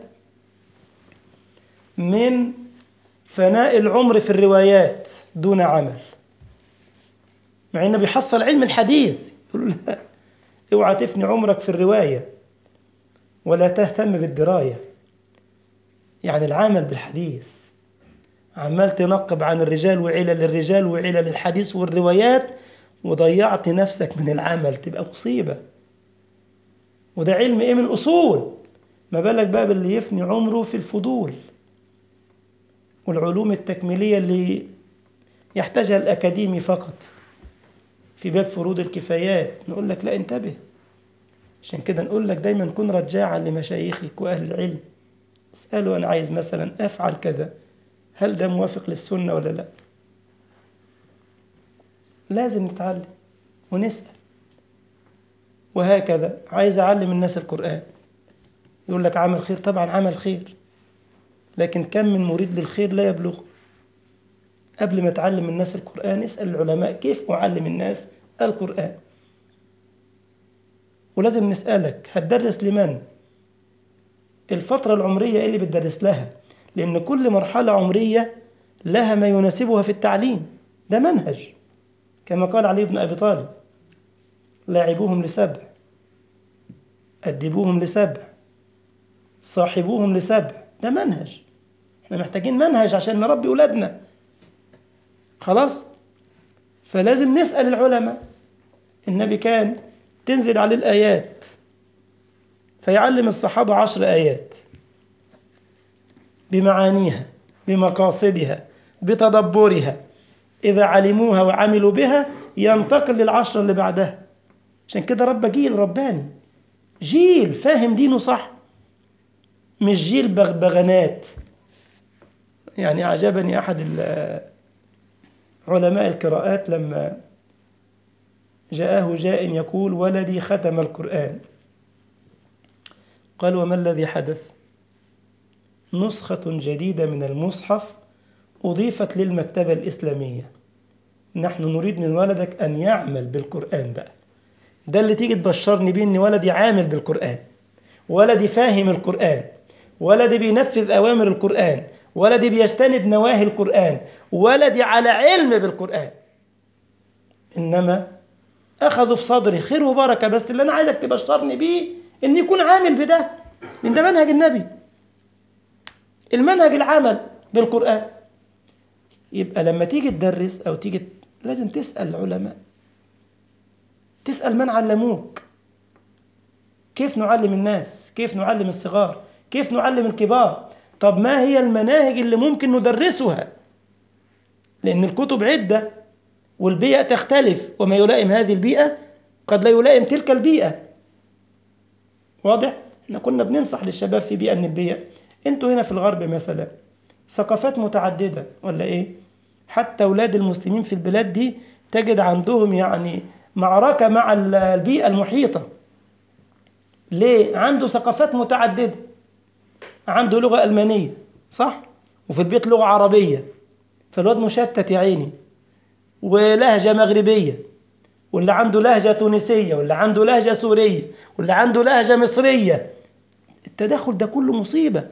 [SPEAKER 1] من فناء العمر في الروايات دون عمل مع انه بيحصل علم الحديث يقول لا اوعى تفني عمرك في الرواية ولا تهتم بالدراية يعني العمل بالحديث عمال تنقب عن الرجال وعلل الرجال وعلل الحديث والروايات وضيعت نفسك من العمل تبقى مصيبة وده علم ايه من اصول ما بالك بقى باللي يفني عمره في الفضول والعلوم التكميلية اللي يحتاجها الأكاديمي فقط في باب فروض الكفايات نقول لك لا انتبه عشان كده نقول لك دايما كن رجاعا لمشايخك وأهل العلم اسأله أنا عايز مثلا أفعل كذا هل ده موافق للسنة ولا لا لازم نتعلم ونسأل وهكذا عايز أعلم الناس القرآن يقول لك عمل خير طبعا عمل خير لكن كم من مريد للخير لا يبلغ قبل ما تعلم الناس القرآن اسأل العلماء كيف أعلم الناس القرآن ولازم نسألك هتدرس لمن الفترة العمرية إيه اللي بتدرس لها لأن كل مرحلة عمرية لها ما يناسبها في التعليم ده منهج كما قال علي بن أبي طالب لاعبوهم لسبع أدبوهم لسبع صاحبوهم لسبع ده منهج احنا محتاجين منهج عشان نربي أولادنا خلاص فلازم نسأل العلماء النبي كان تنزل عليه الآيات فيعلم الصحابة عشر آيات بمعانيها بمقاصدها بتدبرها إذا علموها وعملوا بها ينتقل للعشرة اللي بعدها عشان كده رب جيل رباني جيل فاهم دينه صح مش جيل بغبغانات يعني أعجبني أحد علماء القراءات لما جاءه جاء يقول ولدي ختم القرآن قال وما الذي حدث نسخة جديدة من المصحف أضيفت للمكتبة الإسلامية نحن نريد من ولدك أن يعمل بالقرآن بقى ده اللي تيجي تبشرني بيه إن ولدي عامل بالقرآن ولدي فاهم القرآن ولدي بينفذ أوامر القرآن ولدي بيجتنب نواهي القرآن ولدي على علم بالقرآن إنما أخذوا في صدري خير وبركة بس اللي أنا عايزك تبشرني بيه إن يكون عامل بده لأن ده منهج النبي المنهج العمل بالقرآن يبقى لما تيجي تدرس أو تيجي لازم تسأل العلماء تسأل من علموك كيف نعلم الناس كيف نعلم الصغار كيف نعلم الكبار طب ما هي المناهج اللي ممكن ندرسها لأن الكتب عدة والبيئة تختلف وما يلائم هذه البيئة قد لا يلائم تلك البيئة واضح؟ احنا كنا بننصح للشباب في بيئة من البيئة انتوا هنا في الغرب مثلا ثقافات متعددة ولا ايه؟ حتى أولاد المسلمين في البلاد دي تجد عندهم يعني معركة مع البيئة المحيطة ليه؟ عنده ثقافات متعددة عنده لغة ألمانية صح؟ وفي البيت لغة عربية فالواد مشتت يا عيني ولهجة مغربية واللي عنده لهجة تونسية واللي عنده لهجة سورية واللي عنده لهجة مصرية التدخل ده كله مصيبة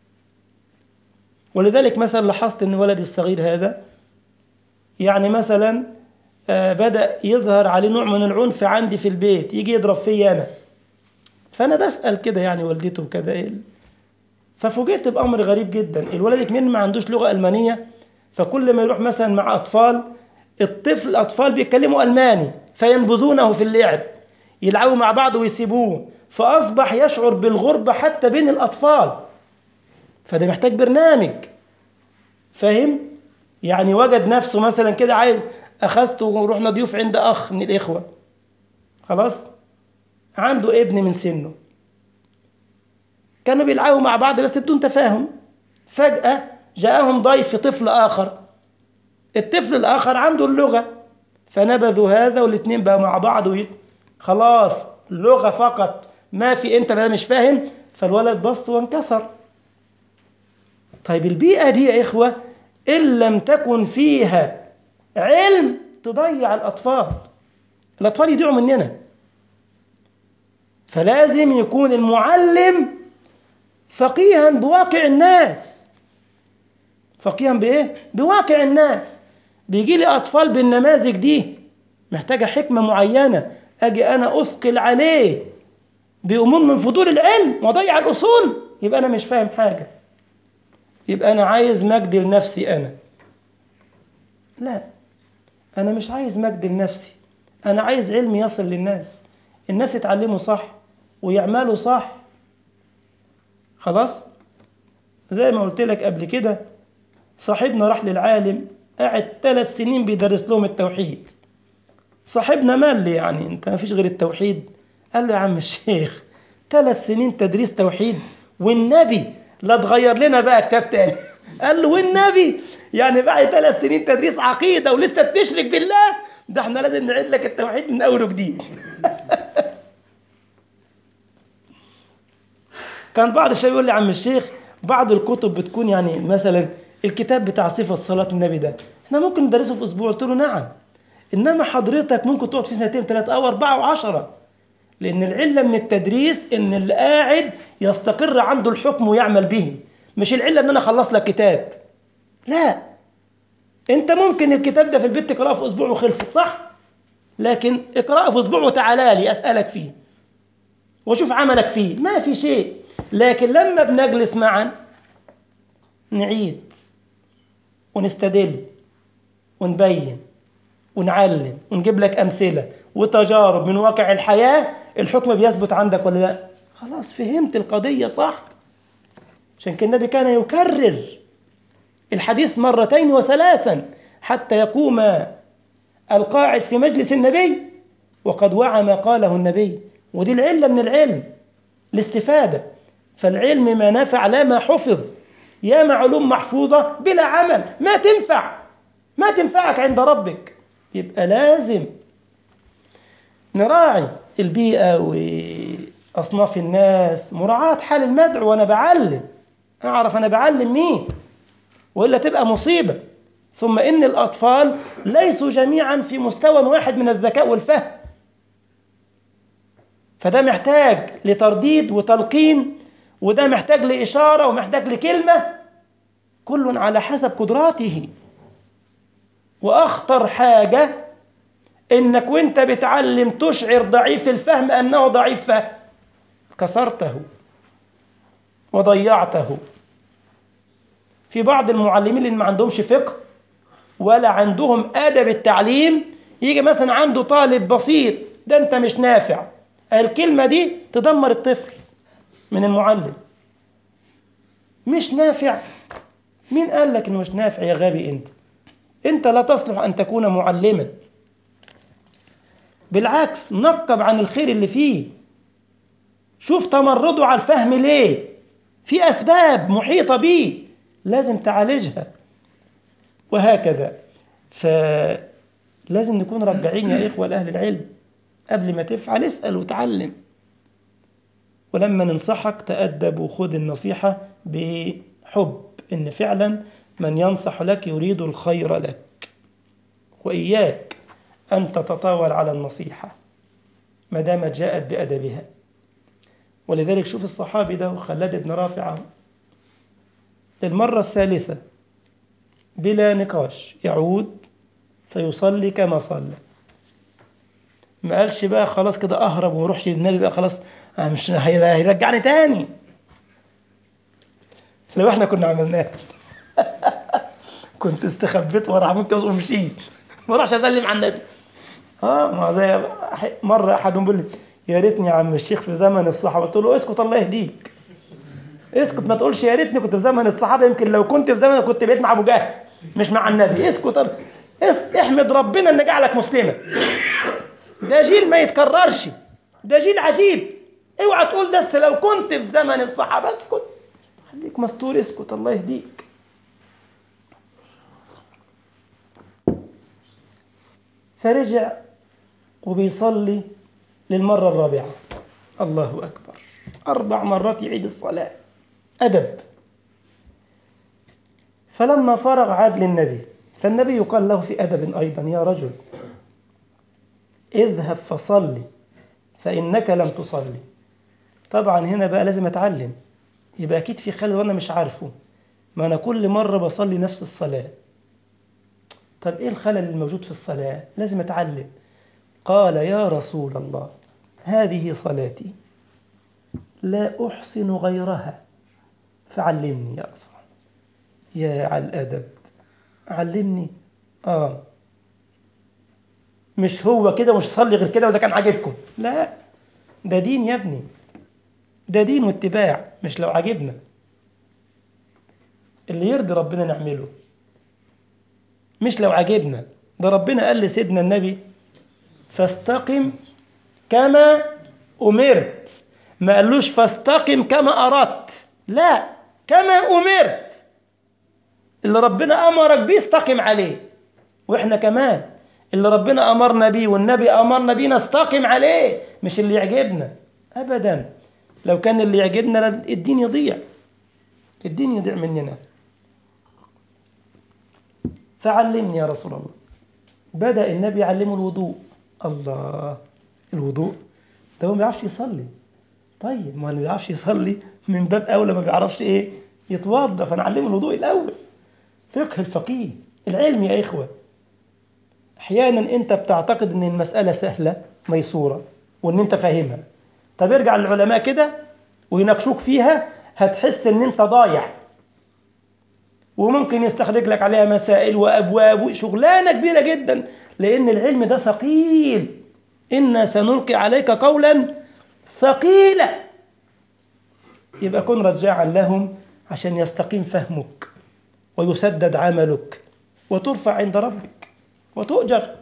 [SPEAKER 1] ولذلك مثلا لاحظت ان ولدي الصغير هذا يعني مثلا بدأ يظهر عليه نوع من العنف عندي في البيت يجي يضرب فيا أنا فأنا بسأل كده يعني والدته كده إيه ففوجئت بأمر غريب جدا الولد كمان ما عندوش لغة ألمانية فكل ما يروح مثلا مع أطفال الطفل الأطفال بيتكلموا ألماني فينبذونه في اللعب يلعبوا مع بعض ويسيبوه فأصبح يشعر بالغربة حتى بين الأطفال فده محتاج برنامج فاهم؟ يعني وجد نفسه مثلا كده عايز أخذته ورحنا ضيوف عند أخ من الإخوة خلاص عنده ابن من سنه كانوا بيلعبوا مع بعض بس بدون تفاهم فجأة جاءهم ضيف طفل آخر الطفل الآخر عنده اللغة فنبذوا هذا والاثنين بقى مع بعض وي... خلاص لغة فقط ما في انت بقى مش فاهم فالولد بص وانكسر طيب البيئة دي يا إخوة إن لم تكن فيها علم تضيع الأطفال الأطفال يضيعوا مننا فلازم يكون المعلم فقيها بواقع الناس فقيها بإيه؟ بواقع الناس بيجي لي أطفال بالنماذج دي محتاجة حكمة معينة أجي أنا أثقل عليه بأمور من فضول العلم وأضيع الأصول يبقى أنا مش فاهم حاجة يبقى أنا عايز مجد لنفسي أنا لا أنا مش عايز مجد لنفسي أنا عايز علم يصل للناس الناس يتعلموا صح ويعملوا صح خلاص زي ما قلت لك قبل كده صاحبنا راح للعالم قاعد ثلاث سنين بيدرس لهم التوحيد صاحبنا مال لي يعني انت ما فيش غير التوحيد قال له يا عم الشيخ ثلاث سنين تدريس توحيد والنبي لا تغير لنا بقى كتاب تاني قال له والنبي يعني بعد ثلاث سنين تدريس عقيدة ولسه بتشرك بالله ده احنا لازم نعيد لك التوحيد من أول وجديد كان بعض الشباب يقول لي عم الشيخ بعض الكتب بتكون يعني مثلا الكتاب بتاع صفة صلاة النبي ده احنا ممكن ندرسه في أسبوع قلت له نعم إنما حضرتك ممكن تقعد فيه سنتين ثلاثة أو أربعة وعشرة لأن العلة من التدريس إن اللي قاعد يستقر عنده الحكم ويعمل به مش العلة إن أنا أخلص لك كتاب لا أنت ممكن الكتاب ده في البيت تقرأه في أسبوع وخلصت صح؟ لكن اقرأه في أسبوع وتعالى لي أسألك فيه وشوف عملك فيه ما في شيء لكن لما بنجلس معا نعيد ونستدل ونبين ونعلم ونجيب لك أمثلة وتجارب من واقع الحياة الحكم بيثبت عندك ولا لا خلاص فهمت القضية صح عشان كده النبي كان يكرر الحديث مرتين وثلاثا حتى يقوم القاعد في مجلس النبي وقد وعى ما قاله النبي ودي العلة من العلم الاستفادة فالعلم ما نفع لا ما حفظ يا معلوم محفوظة بلا عمل ما تنفع ما تنفعك عند ربك يبقى لازم نراعي البيئة وأصناف الناس مراعاة حال المدعو وأنا بعلم أعرف أنا بعلم مين وإلا تبقى مصيبة ثم إن الأطفال ليسوا جميعا في مستوى واحد من الذكاء والفهم فده محتاج لترديد وتلقين وده محتاج لإشارة ومحتاج لكلمة كل على حسب قدراته وأخطر حاجة إنك وإنت بتعلم تشعر ضعيف الفهم أنه ضعيف فهم كسرته وضيعته في بعض المعلمين اللي ما عندهمش فقه ولا عندهم أدب التعليم يجي مثلا عنده طالب بسيط ده أنت مش نافع الكلمة دي تدمر الطفل من المعلم مش نافع مين قال لك انه مش نافع يا غبي انت انت لا تصلح ان تكون معلما بالعكس نقب عن الخير اللي فيه شوف تمرده على الفهم ليه في اسباب محيطه به لازم تعالجها وهكذا فلازم نكون رجعين يا اخوه لاهل العلم قبل ما تفعل اسال وتعلم ولما ننصحك تأدب وخذ النصيحة بحب إن فعلا من ينصح لك يريد الخير لك وإياك أن تتطاول على النصيحة ما دامت جاءت بأدبها ولذلك شوف الصحابي ده خلاد بن رافع للمرة الثالثة بلا نقاش يعود فيصلي كما صلى ما قالش بقى خلاص كده أهرب ومروحش للنبي بقى خلاص أنا مش هيرجعني تاني لو احنا كنا عملناه كنت استخبيت ورا ممكن ومشيت ما اروحش اسلم على النبي اه ما زي مره احدهم بيقول لي يا ريتني يا عم الشيخ في زمن الصحابه قلت له اسكت الله يهديك اسكت ما تقولش يا ريتني كنت في زمن الصحابه يمكن لو كنت في زمن كنت بقيت مع ابو جهل مش مع النبي اسكت احمد ربنا ان جعلك مسلما ده جيل ما يتكررش ده جيل عجيب اوعى تقول ده لو كنت في زمن الصحابه اسكت خليك مستور اسكت الله يهديك فرجع وبيصلي للمرة الرابعة الله أكبر أربع مرات يعيد الصلاة أدب فلما فرغ عاد للنبي فالنبي يقال له في أدب أيضا يا رجل اذهب فصلي فإنك لم تصلي طبعا هنا بقى لازم أتعلم يبقى أكيد في خلل وأنا مش عارفه ما أنا كل مرة بصلي نفس الصلاة طب إيه الخلل الموجود في الصلاة لازم أتعلم قال يا رسول الله هذه صلاتي لا أحسن غيرها فعلمني يا رسول الله يا على الأدب علمني آه مش هو كده مش صلي غير كده وإذا كان عاجبكم لا ده دين يا ابني ده دين واتباع مش لو عاجبنا اللي يرضي ربنا نعمله مش لو عاجبنا ده ربنا قال لسيدنا النبي فاستقم كما أمرت ما قالوش فاستقم كما أردت لا كما أمرت اللي ربنا أمرك بيه استقم عليه وإحنا كمان اللي ربنا أمرنا بيه والنبي أمرنا بيه نستقم عليه مش اللي يعجبنا أبدا لو كان اللي يعجبنا الدين يضيع الدين يضيع مننا فعلمني يا رسول الله بدأ النبي يعلمه الوضوء الله الوضوء ده هو ما بيعرفش يصلي طيب ما اللي ما بيعرفش يصلي من باب أولى ما بيعرفش إيه يتوضى فنعلمه الوضوء الأول فقه الفقيه العلم يا إخوة أحيانا أنت بتعتقد أن المسألة سهلة ميسورة وأن أنت فاهمها طب ارجع للعلماء كده ويناقشوك فيها هتحس أن أنت ضايع وممكن يستخرج لك عليها مسائل وأبواب وشغلانة كبيرة جدا لأن العلم ده ثقيل إنا سنلقي عليك قولا ثقيلا يبقى كن رجاعا لهم عشان يستقيم فهمك ويسدد عملك وترفع عند ربك وتؤجر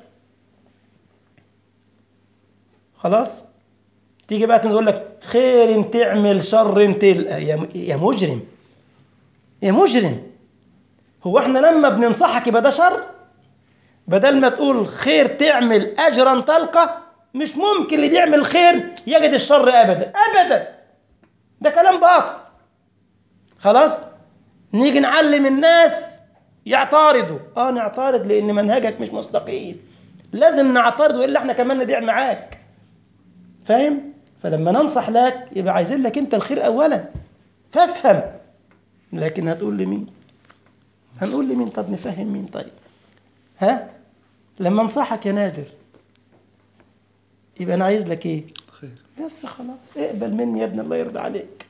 [SPEAKER 1] خلاص تيجي بقى تقول لك خير تعمل شر تلقى يا مجرم يا مجرم هو احنا لما بننصحك يبقى ده شر بدل ما تقول خير تعمل اجرا تلقى مش ممكن اللي بيعمل خير يجد الشر ابدا ابدا ده كلام باطل خلاص نيجي نعلم الناس يعترضوا اه نعترض لان منهجك مش مستقيم لازم نعترض والا احنا كمان نديع معاك فاهم فلما ننصح لك يبقى عايزين لك انت الخير اولا فافهم لكن هتقول لمين هنقول لمين طب نفهم مين طيب ها لما انصحك يا نادر يبقى انا عايز لك ايه
[SPEAKER 2] خير
[SPEAKER 1] بس خلاص اقبل مني يا ابن الله يرضى عليك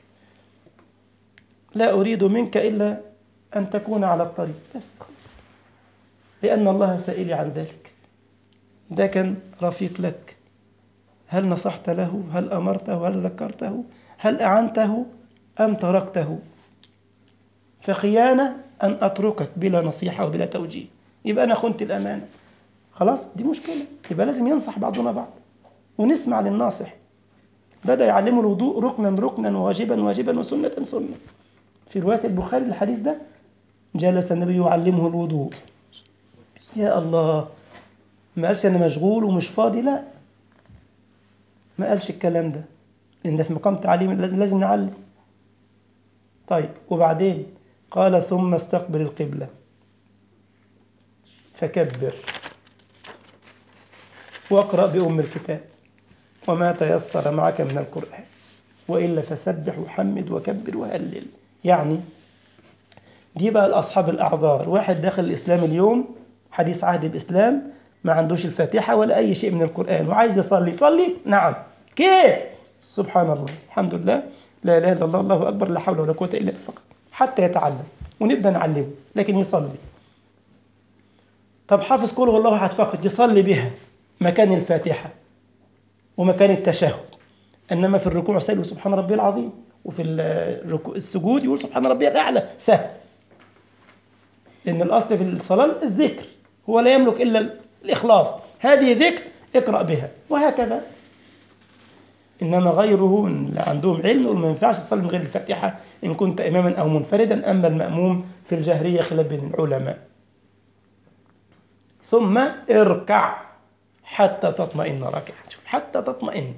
[SPEAKER 1] لا اريد منك الا ان تكون على الطريق بس خلاص لان الله سائلي عن ذلك ده كان رفيق لك هل نصحت له هل امرته هل ذكرته هل اعنته ام تركته فخيانه ان اتركك بلا نصيحه وبلا توجيه يبقى انا خنت الامانه خلاص دي مشكله يبقى لازم ينصح بعضنا بعض ونسمع للناصح بدا يعلمه الوضوء ركنا ركنا وواجبا واجبا وسنه سنه في روايه البخاري الحديث ده جلس النبي يعلمه الوضوء يا الله ما قالش انا مشغول ومش فاضي لا ما قالش الكلام ده لان ده في مقام تعليم لازم لازم نعلم طيب وبعدين قال ثم استقبل القبله فكبر واقرا بام الكتاب وما تيسر معك من القران والا فسبح وحمد وكبر وهلل يعني دي بقى لاصحاب الاعذار واحد داخل الاسلام اليوم حديث عهد الاسلام ما عندوش الفاتحه ولا اي شيء من القران وعايز يصلي يصلي نعم كيف سبحان الله الحمد لله لا اله الا الله الله اكبر لا حول ولا قوه الا بالله فقط حتى يتعلم ونبدا نعلمه لكن يصلي طب حافظ قول والله احد فقط يصلي بها مكان الفاتحه ومكان التشهد انما في الركوع سهل سبحان ربي العظيم وفي الركوع السجود يقول سبحان ربي الاعلى سهل لان الاصل في الصلاه الذكر هو لا يملك الا الاخلاص هذه ذكر اقرا بها وهكذا انما غيره من اللي عندهم علم يقول ما ينفعش تصلي من غير الفاتحه ان كنت اماما او منفردا اما الماموم في الجهريه خلاف بين العلماء ثم اركع حتى تطمئن راكعا شوف حتى تطمئن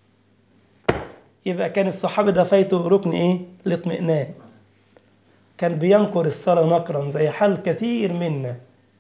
[SPEAKER 1] يبقى كان الصحابي ده فايته ركن ايه الاطمئنان كان بينقر الصلاه نقرا زي حال كثير منا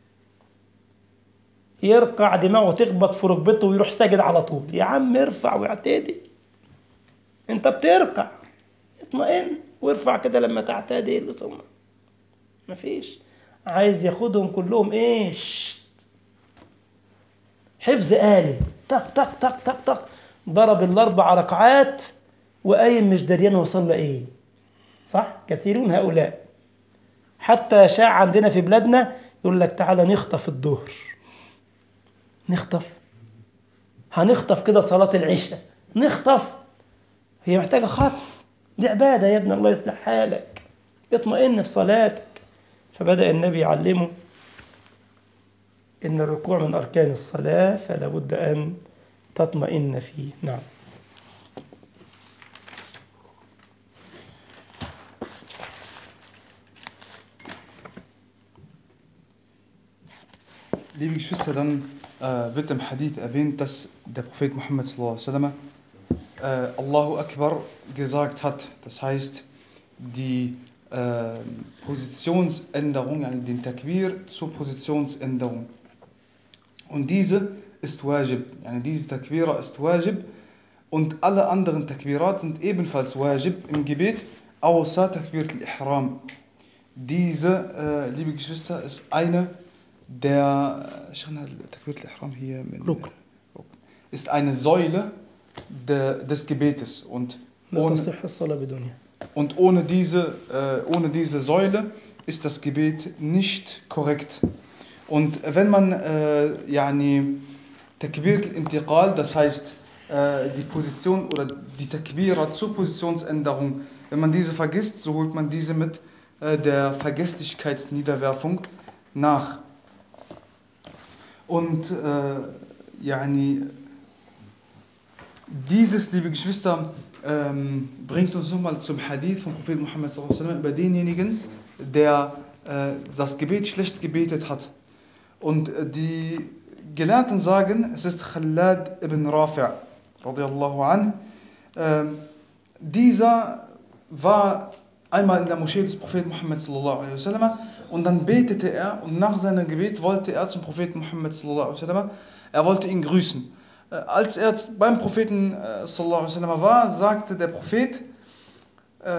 [SPEAKER 1] يركع دماغه تخبط في ركبته ويروح ساجد على طول يا عم ارفع واعتدي انت بتركع اطمئن وارفع كده لما تعتدل ثم مفيش عايز ياخدهم كلهم ايه شت. حفظ آلي تك تك تك تك تك ضرب الأربع ركعات وقايم مش دريان وصل له إيه صح كثيرون هؤلاء حتى شاع عندنا في بلادنا يقول لك تعالى نخطف الظهر نخطف هنخطف كده صلاة العشاء نخطف هي محتاجة خطف دي عبادة يا ابن الله يصلح حالك اطمئن في صلاتك فبدأ النبي يعلمه إن الركوع من أركان الصلاة فلا بد أن تطمئن فيه نعم
[SPEAKER 2] Liebe Geschwister, dann äh, wird im Hadith erwähnt, dass der Prophet Muhammad sallallahu alaihi wasallam, äh, Allahu Akbar gesagt hat. Das heißt, die äh, Positionsänderung, also den Takbir zur Positionsänderung. Und diese ist Wajib. Yani diese Takbira ist Wajib. Und alle anderen Takbirat sind ebenfalls Wajib im Gebet, außer Takbir al-Ihram. Diese, äh, liebe Geschwister, ist eine der شيخنا تكبيرة الإحرام هي من
[SPEAKER 1] ركن.
[SPEAKER 2] ist eine Säule de, des Gebetes und
[SPEAKER 1] لا
[SPEAKER 2] ohne,
[SPEAKER 1] تصح الصلاة بدونها
[SPEAKER 2] und ohne diese äh, ohne diese Säule ist das Gebet nicht korrekt und wenn man äh, yani Takbir al-Intiqal das heißt äh, die Position oder die Takbira zur Positionsänderung wenn man diese vergisst so holt man diese mit äh, der Vergesslichkeitsniederwerfung nach und äh, yani, dieses, liebe Geschwister, ähm, bringt uns nochmal zum Hadith vom Propheten Muhammad sallallahu alaihi wasallam über denjenigen, der äh, das Gebet schlecht gebetet hat. Und äh, die Gelehrten sagen, es ist Khalad ibn Rafi' radiallahu an. Ähm, dieser war einmal in der Moschee des Propheten Muhammad sallallahu alaihi wasallam und dann betete er und nach seinem Gebet wollte er zum Propheten Muhammad sallallahu alaihi wasallam, er wollte ihn grüßen. Äh, Als er beim Propheten äh, sallallahu alaihi wasallam war, sagte der Prophet, äh,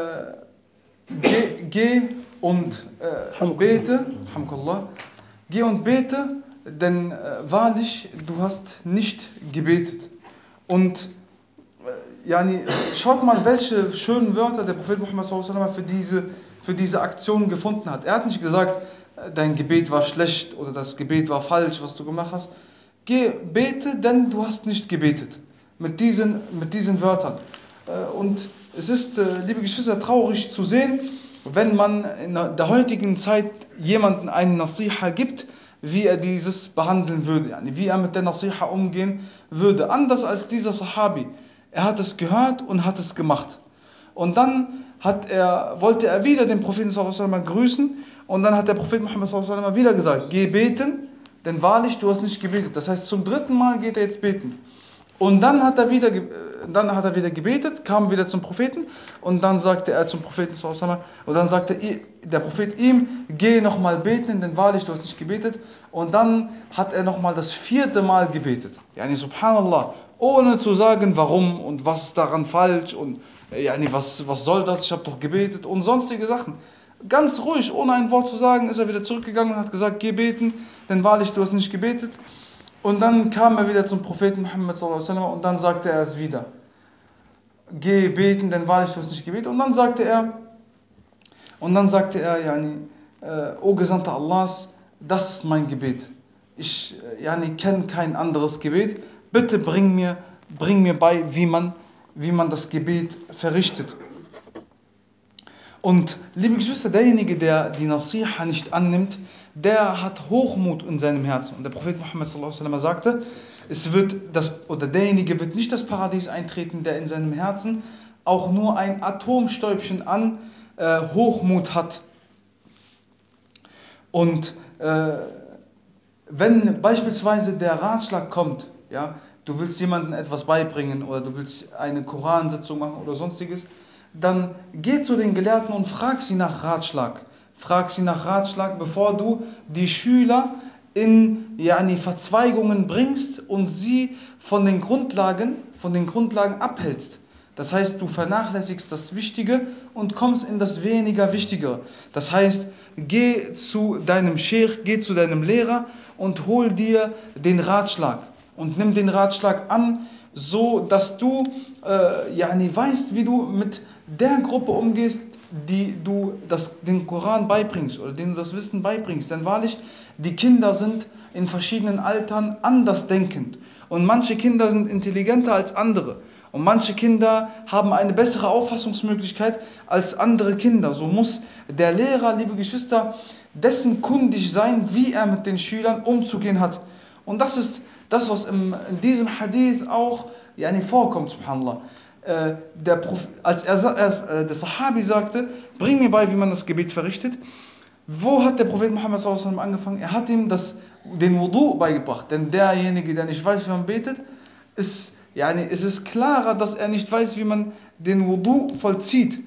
[SPEAKER 2] geh, geh und äh, bete, Alhamdulillah, geh und bete, denn äh, wahrlich, du hast nicht gebetet. Und äh, yani, schaut mal, welche schönen Wörter der Prophet Muhammad sallallahu alaihi wasallam für diese, für diese Aktion gefunden hat. Er hat nicht gesagt, äh, dein Gebet war schlecht oder das Gebet war falsch, was du gemacht hast. Geh, bete, denn du hast nicht gebetet. Mit diesen, mit diesen Wörtern. Äh, Und es ist, äh, liebe Geschwister, traurig zu sehen, wenn man in der heutigen Zeit jemanden einen Nasiha gibt, wie er dieses behandeln würde, yani wie er mit der Nasiha umgehen würde. Anders als dieser Sahabi. Er hat es gehört und hat es gemacht. Und dann hat er, wollte er wieder den Propheten sallallahu alaihi wasallam grüßen und dann hat der Prophet Muhammad sallallahu alaihi wasallam wieder gesagt, geh beten, denn wahrlich du hast nicht gebetet. Das heißt, zum dritten Mal geht er jetzt beten. Und dann hat er wieder, ge- äh, dann hat er wieder gebetet, kam wieder zum Propheten und dann sagte er zum Propheten sallallahu alaihi wasallam, und dann sagte i- der Prophet ihm, geh nochmal beten, denn wahrlich du hast nicht gebetet. Und dann hat er nochmal das vierte Mal gebetet. Yani subhanallah, ohne zu sagen warum und was ist daran falsch und äh, yani was, was soll das, ich habe doch gebetet und sonstige Sachen. Ganz ruhig, ohne ein Wort zu sagen, ist er wieder zurückgegangen und hat gesagt, geh beten, denn wahrlich du hast nicht gebetet. Und dann kam er wieder zum Propheten Muhammad sallallahu alaihi wasallam und dann sagte er es wieder. Geh beten, denn wahrlich du hast nicht gebetet. Und dann sagte er, und dann sagte er, yani, äh, O Gesandter Allahs, das ist mein Gebet. Ich äh, yani, kenne kein anderes Gebet. Bitte bring mir, bring mir bei, wie man, wie man das Gebet verrichtet. Und liebe Geschwister, derjenige, der die Nasiha nicht annimmt, der hat Hochmut in seinem Herzen. Und der Prophet Muhammad sallallahu alaihi wasallam sagte, es wird das oder derjenige wird nicht das Paradies eintreten, der in seinem Herzen auch nur ein Atomstäubchen an äh, Hochmut hat. Und äh, wenn beispielsweise der Ratschlag kommt, ja, du willst jemandem etwas beibringen oder du willst eine Koransitzung machen oder sonstiges, dann geh zu den Gelehrten und frag sie nach Ratschlag. Frag sie nach Ratschlag, bevor du die Schüler in yani, Verzweigungen bringst und sie von den Grundlagen, von den Grundlagen abhältst. Das heißt, du vernachlässigst das Wichtige und kommst in das weniger Wichtige. Das heißt, geh zu deinem Sheikh, geh zu deinem Lehrer und hol dir den Ratschlag. und nimm den Ratschlag an, so dass du äh, yani weißt, wie du mit der Gruppe umgehst, die du das, den Koran beibringst oder denen du das Wissen beibringst. Denn wahrlich, die Kinder sind in verschiedenen Altern anders denkend. Und manche Kinder sind intelligenter als andere. Und manche Kinder haben eine bessere Auffassungsmöglichkeit als andere Kinder. So muss der Lehrer, liebe Geschwister, dessen kundig sein, wie er mit den Schülern umzugehen hat. Und das ist das, was im, in diesem Hadith auch yani, vorkommt, subhanallah. Äh, der Prof, als er, er, der Sahabi sagte, bring mir bei, wie man das Gebet verrichtet. Wo hat der Prophet Muhammad sallam angefangen? Er hat ihm das, den Wudu beigebracht. Denn derjenige, der nicht weiß, wie man betet, ist, yani, es ist klarer, dass er nicht weiß, wie man den Wudu vollzieht.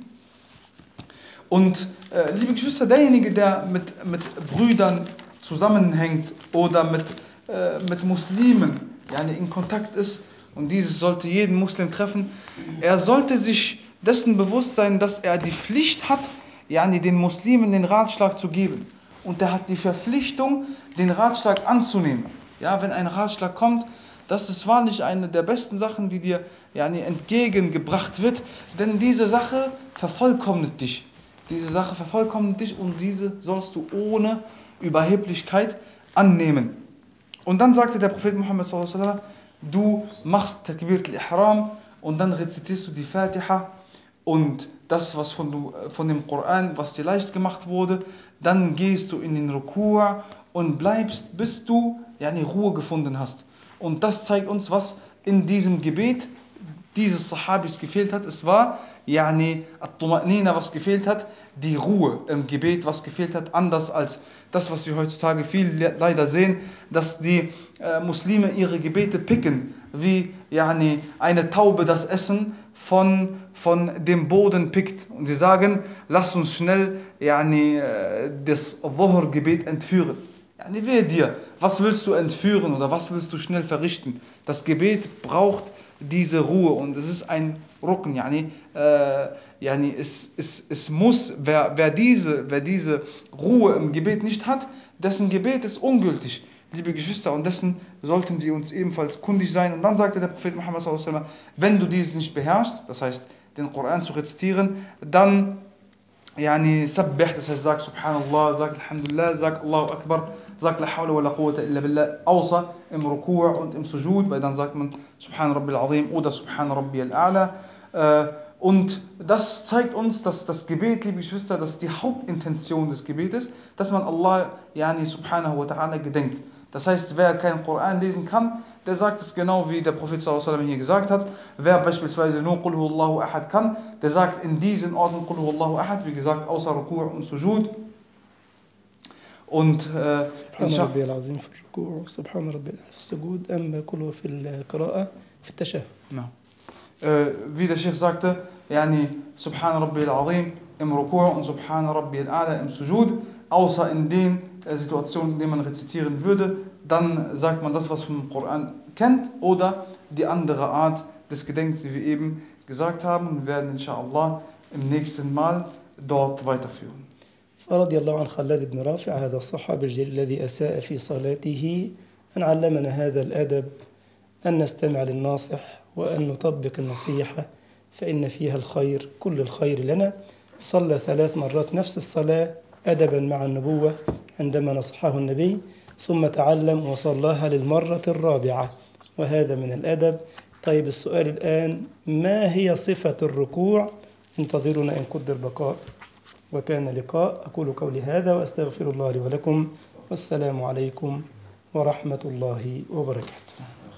[SPEAKER 2] Und äh, liebe Geschwister, derjenige, der mit, mit Brüdern zusammenhängt oder mit, äh, mit Muslimen yani, in Kontakt ist, und dieses sollte jeden Muslim treffen, er sollte sich dessen bewusst sein, dass er die Pflicht hat, yani den Muslimen den Ratschlag zu geben. Und er hat die Verpflichtung, den Ratschlag anzunehmen. Ja, wenn ein Ratschlag kommt, das ist wahrlich eine der besten Sachen, die dir yani, entgegengebracht wird, denn diese Sache vervollkommnet dich. Diese Sache vervollkommnet dich und diese sollst du ohne Überheblichkeit annehmen. Und dann sagte der Prophet Muhammad sallallahu alaihi wasallam, du machst Takbirat al-Ihram und dann rezitierst du die Fatiha und das, was von, du, von dem Koran, was dir leicht gemacht wurde, dann gehst du in den Rukur und bleibst, bis du ja, eine Ruhe gefunden hast. Und das zeigt uns, was in diesem Gebet dieses Sahabis gefehlt hat. Es war yani at-Tuma'nina, was gefehlt hat, die Ruhe im Gebet, was gefehlt hat, anders als das, was wir heutzutage viel leider sehen, dass die äh, Muslime ihre Gebete picken, wie yani, eine Taube das Essen von, von dem Boden pickt. Und sie sagen, lass uns schnell yani, äh, das Dhuhr-Gebet entführen. Yani, wehe dir, was willst du entführen oder was willst du schnell verrichten? Das Gebet braucht diese Ruhe und es ist ein Rücken, yani, äh, yani es, es, es muss, wer, wer, diese, wer diese Ruhe im Gebet nicht hat, dessen Gebet ist ungültig, liebe Geschwister, und dessen sollten wir uns ebenfalls kundig sein. Und dann sagte der Prophet Muhammad sallam, wenn du dieses nicht beherrschst, das heißt, den Koran zu rezitieren, dann yani sabbih, das heißt, sag Subhanallah, sag Alhamdulillah, sag Allahu Akbar, sag La hawla wa la quwwata illa billah, außer im Ruku' und im Sujud, weil dann sagt man Subhan Rabbil Azim oder Subhan Rabbi al-A'la. Und das zeigt uns, dass das Gebet, liebe Geschwister, dass die Hauptintention des Gebetes, dass man Allah yani subhanahu wa ta'ala gedenkt. Das heißt, wer keinen Koran lesen kann, der sagt es genau wie der Prophet sallallahu hier gesagt hat. Wer beispielsweise nur Qul Allahu Ahad kann, der sagt in diesen Orten Qul Allahu Ahad, wie gesagt, außer Ruku' und Sujud. Und äh,
[SPEAKER 1] سبحان ربي العظيم في الركوع سبحان ربي الأعلى في السجود أما كله في القراءة في التشهد
[SPEAKER 2] Ja. Äh, wie der Sheikh sagte, yani Subhan Rabbi al-Azim im Ruku' und Subhan Rabbi al-A'la im Sujud, außer in den äh, Situationen, in denen man rezitieren würde, dann sagt man das, was vom Koran kennt, oder die andere Art des Gedenkens, die wir eben gesagt haben, und werden inshallah im nächsten Mal dort weiterführen.
[SPEAKER 1] فرضي الله عن خلاد بن رافع هذا الصحابي الجليل الذي أساء في صلاته أن علمنا هذا الأدب أن نستمع للناصح وأن نطبق النصيحة فإن فيها الخير كل الخير لنا صلى ثلاث مرات نفس الصلاة أدبا مع النبوة عندما نصحه النبي ثم تعلم وصلاها للمرة الرابعة وهذا من الأدب طيب السؤال الآن ما هي صفة الركوع انتظرونا إن قدر بقاء وكان لقاء أقول قولي هذا وأستغفر الله لي ولكم والسلام عليكم ورحمة الله وبركاته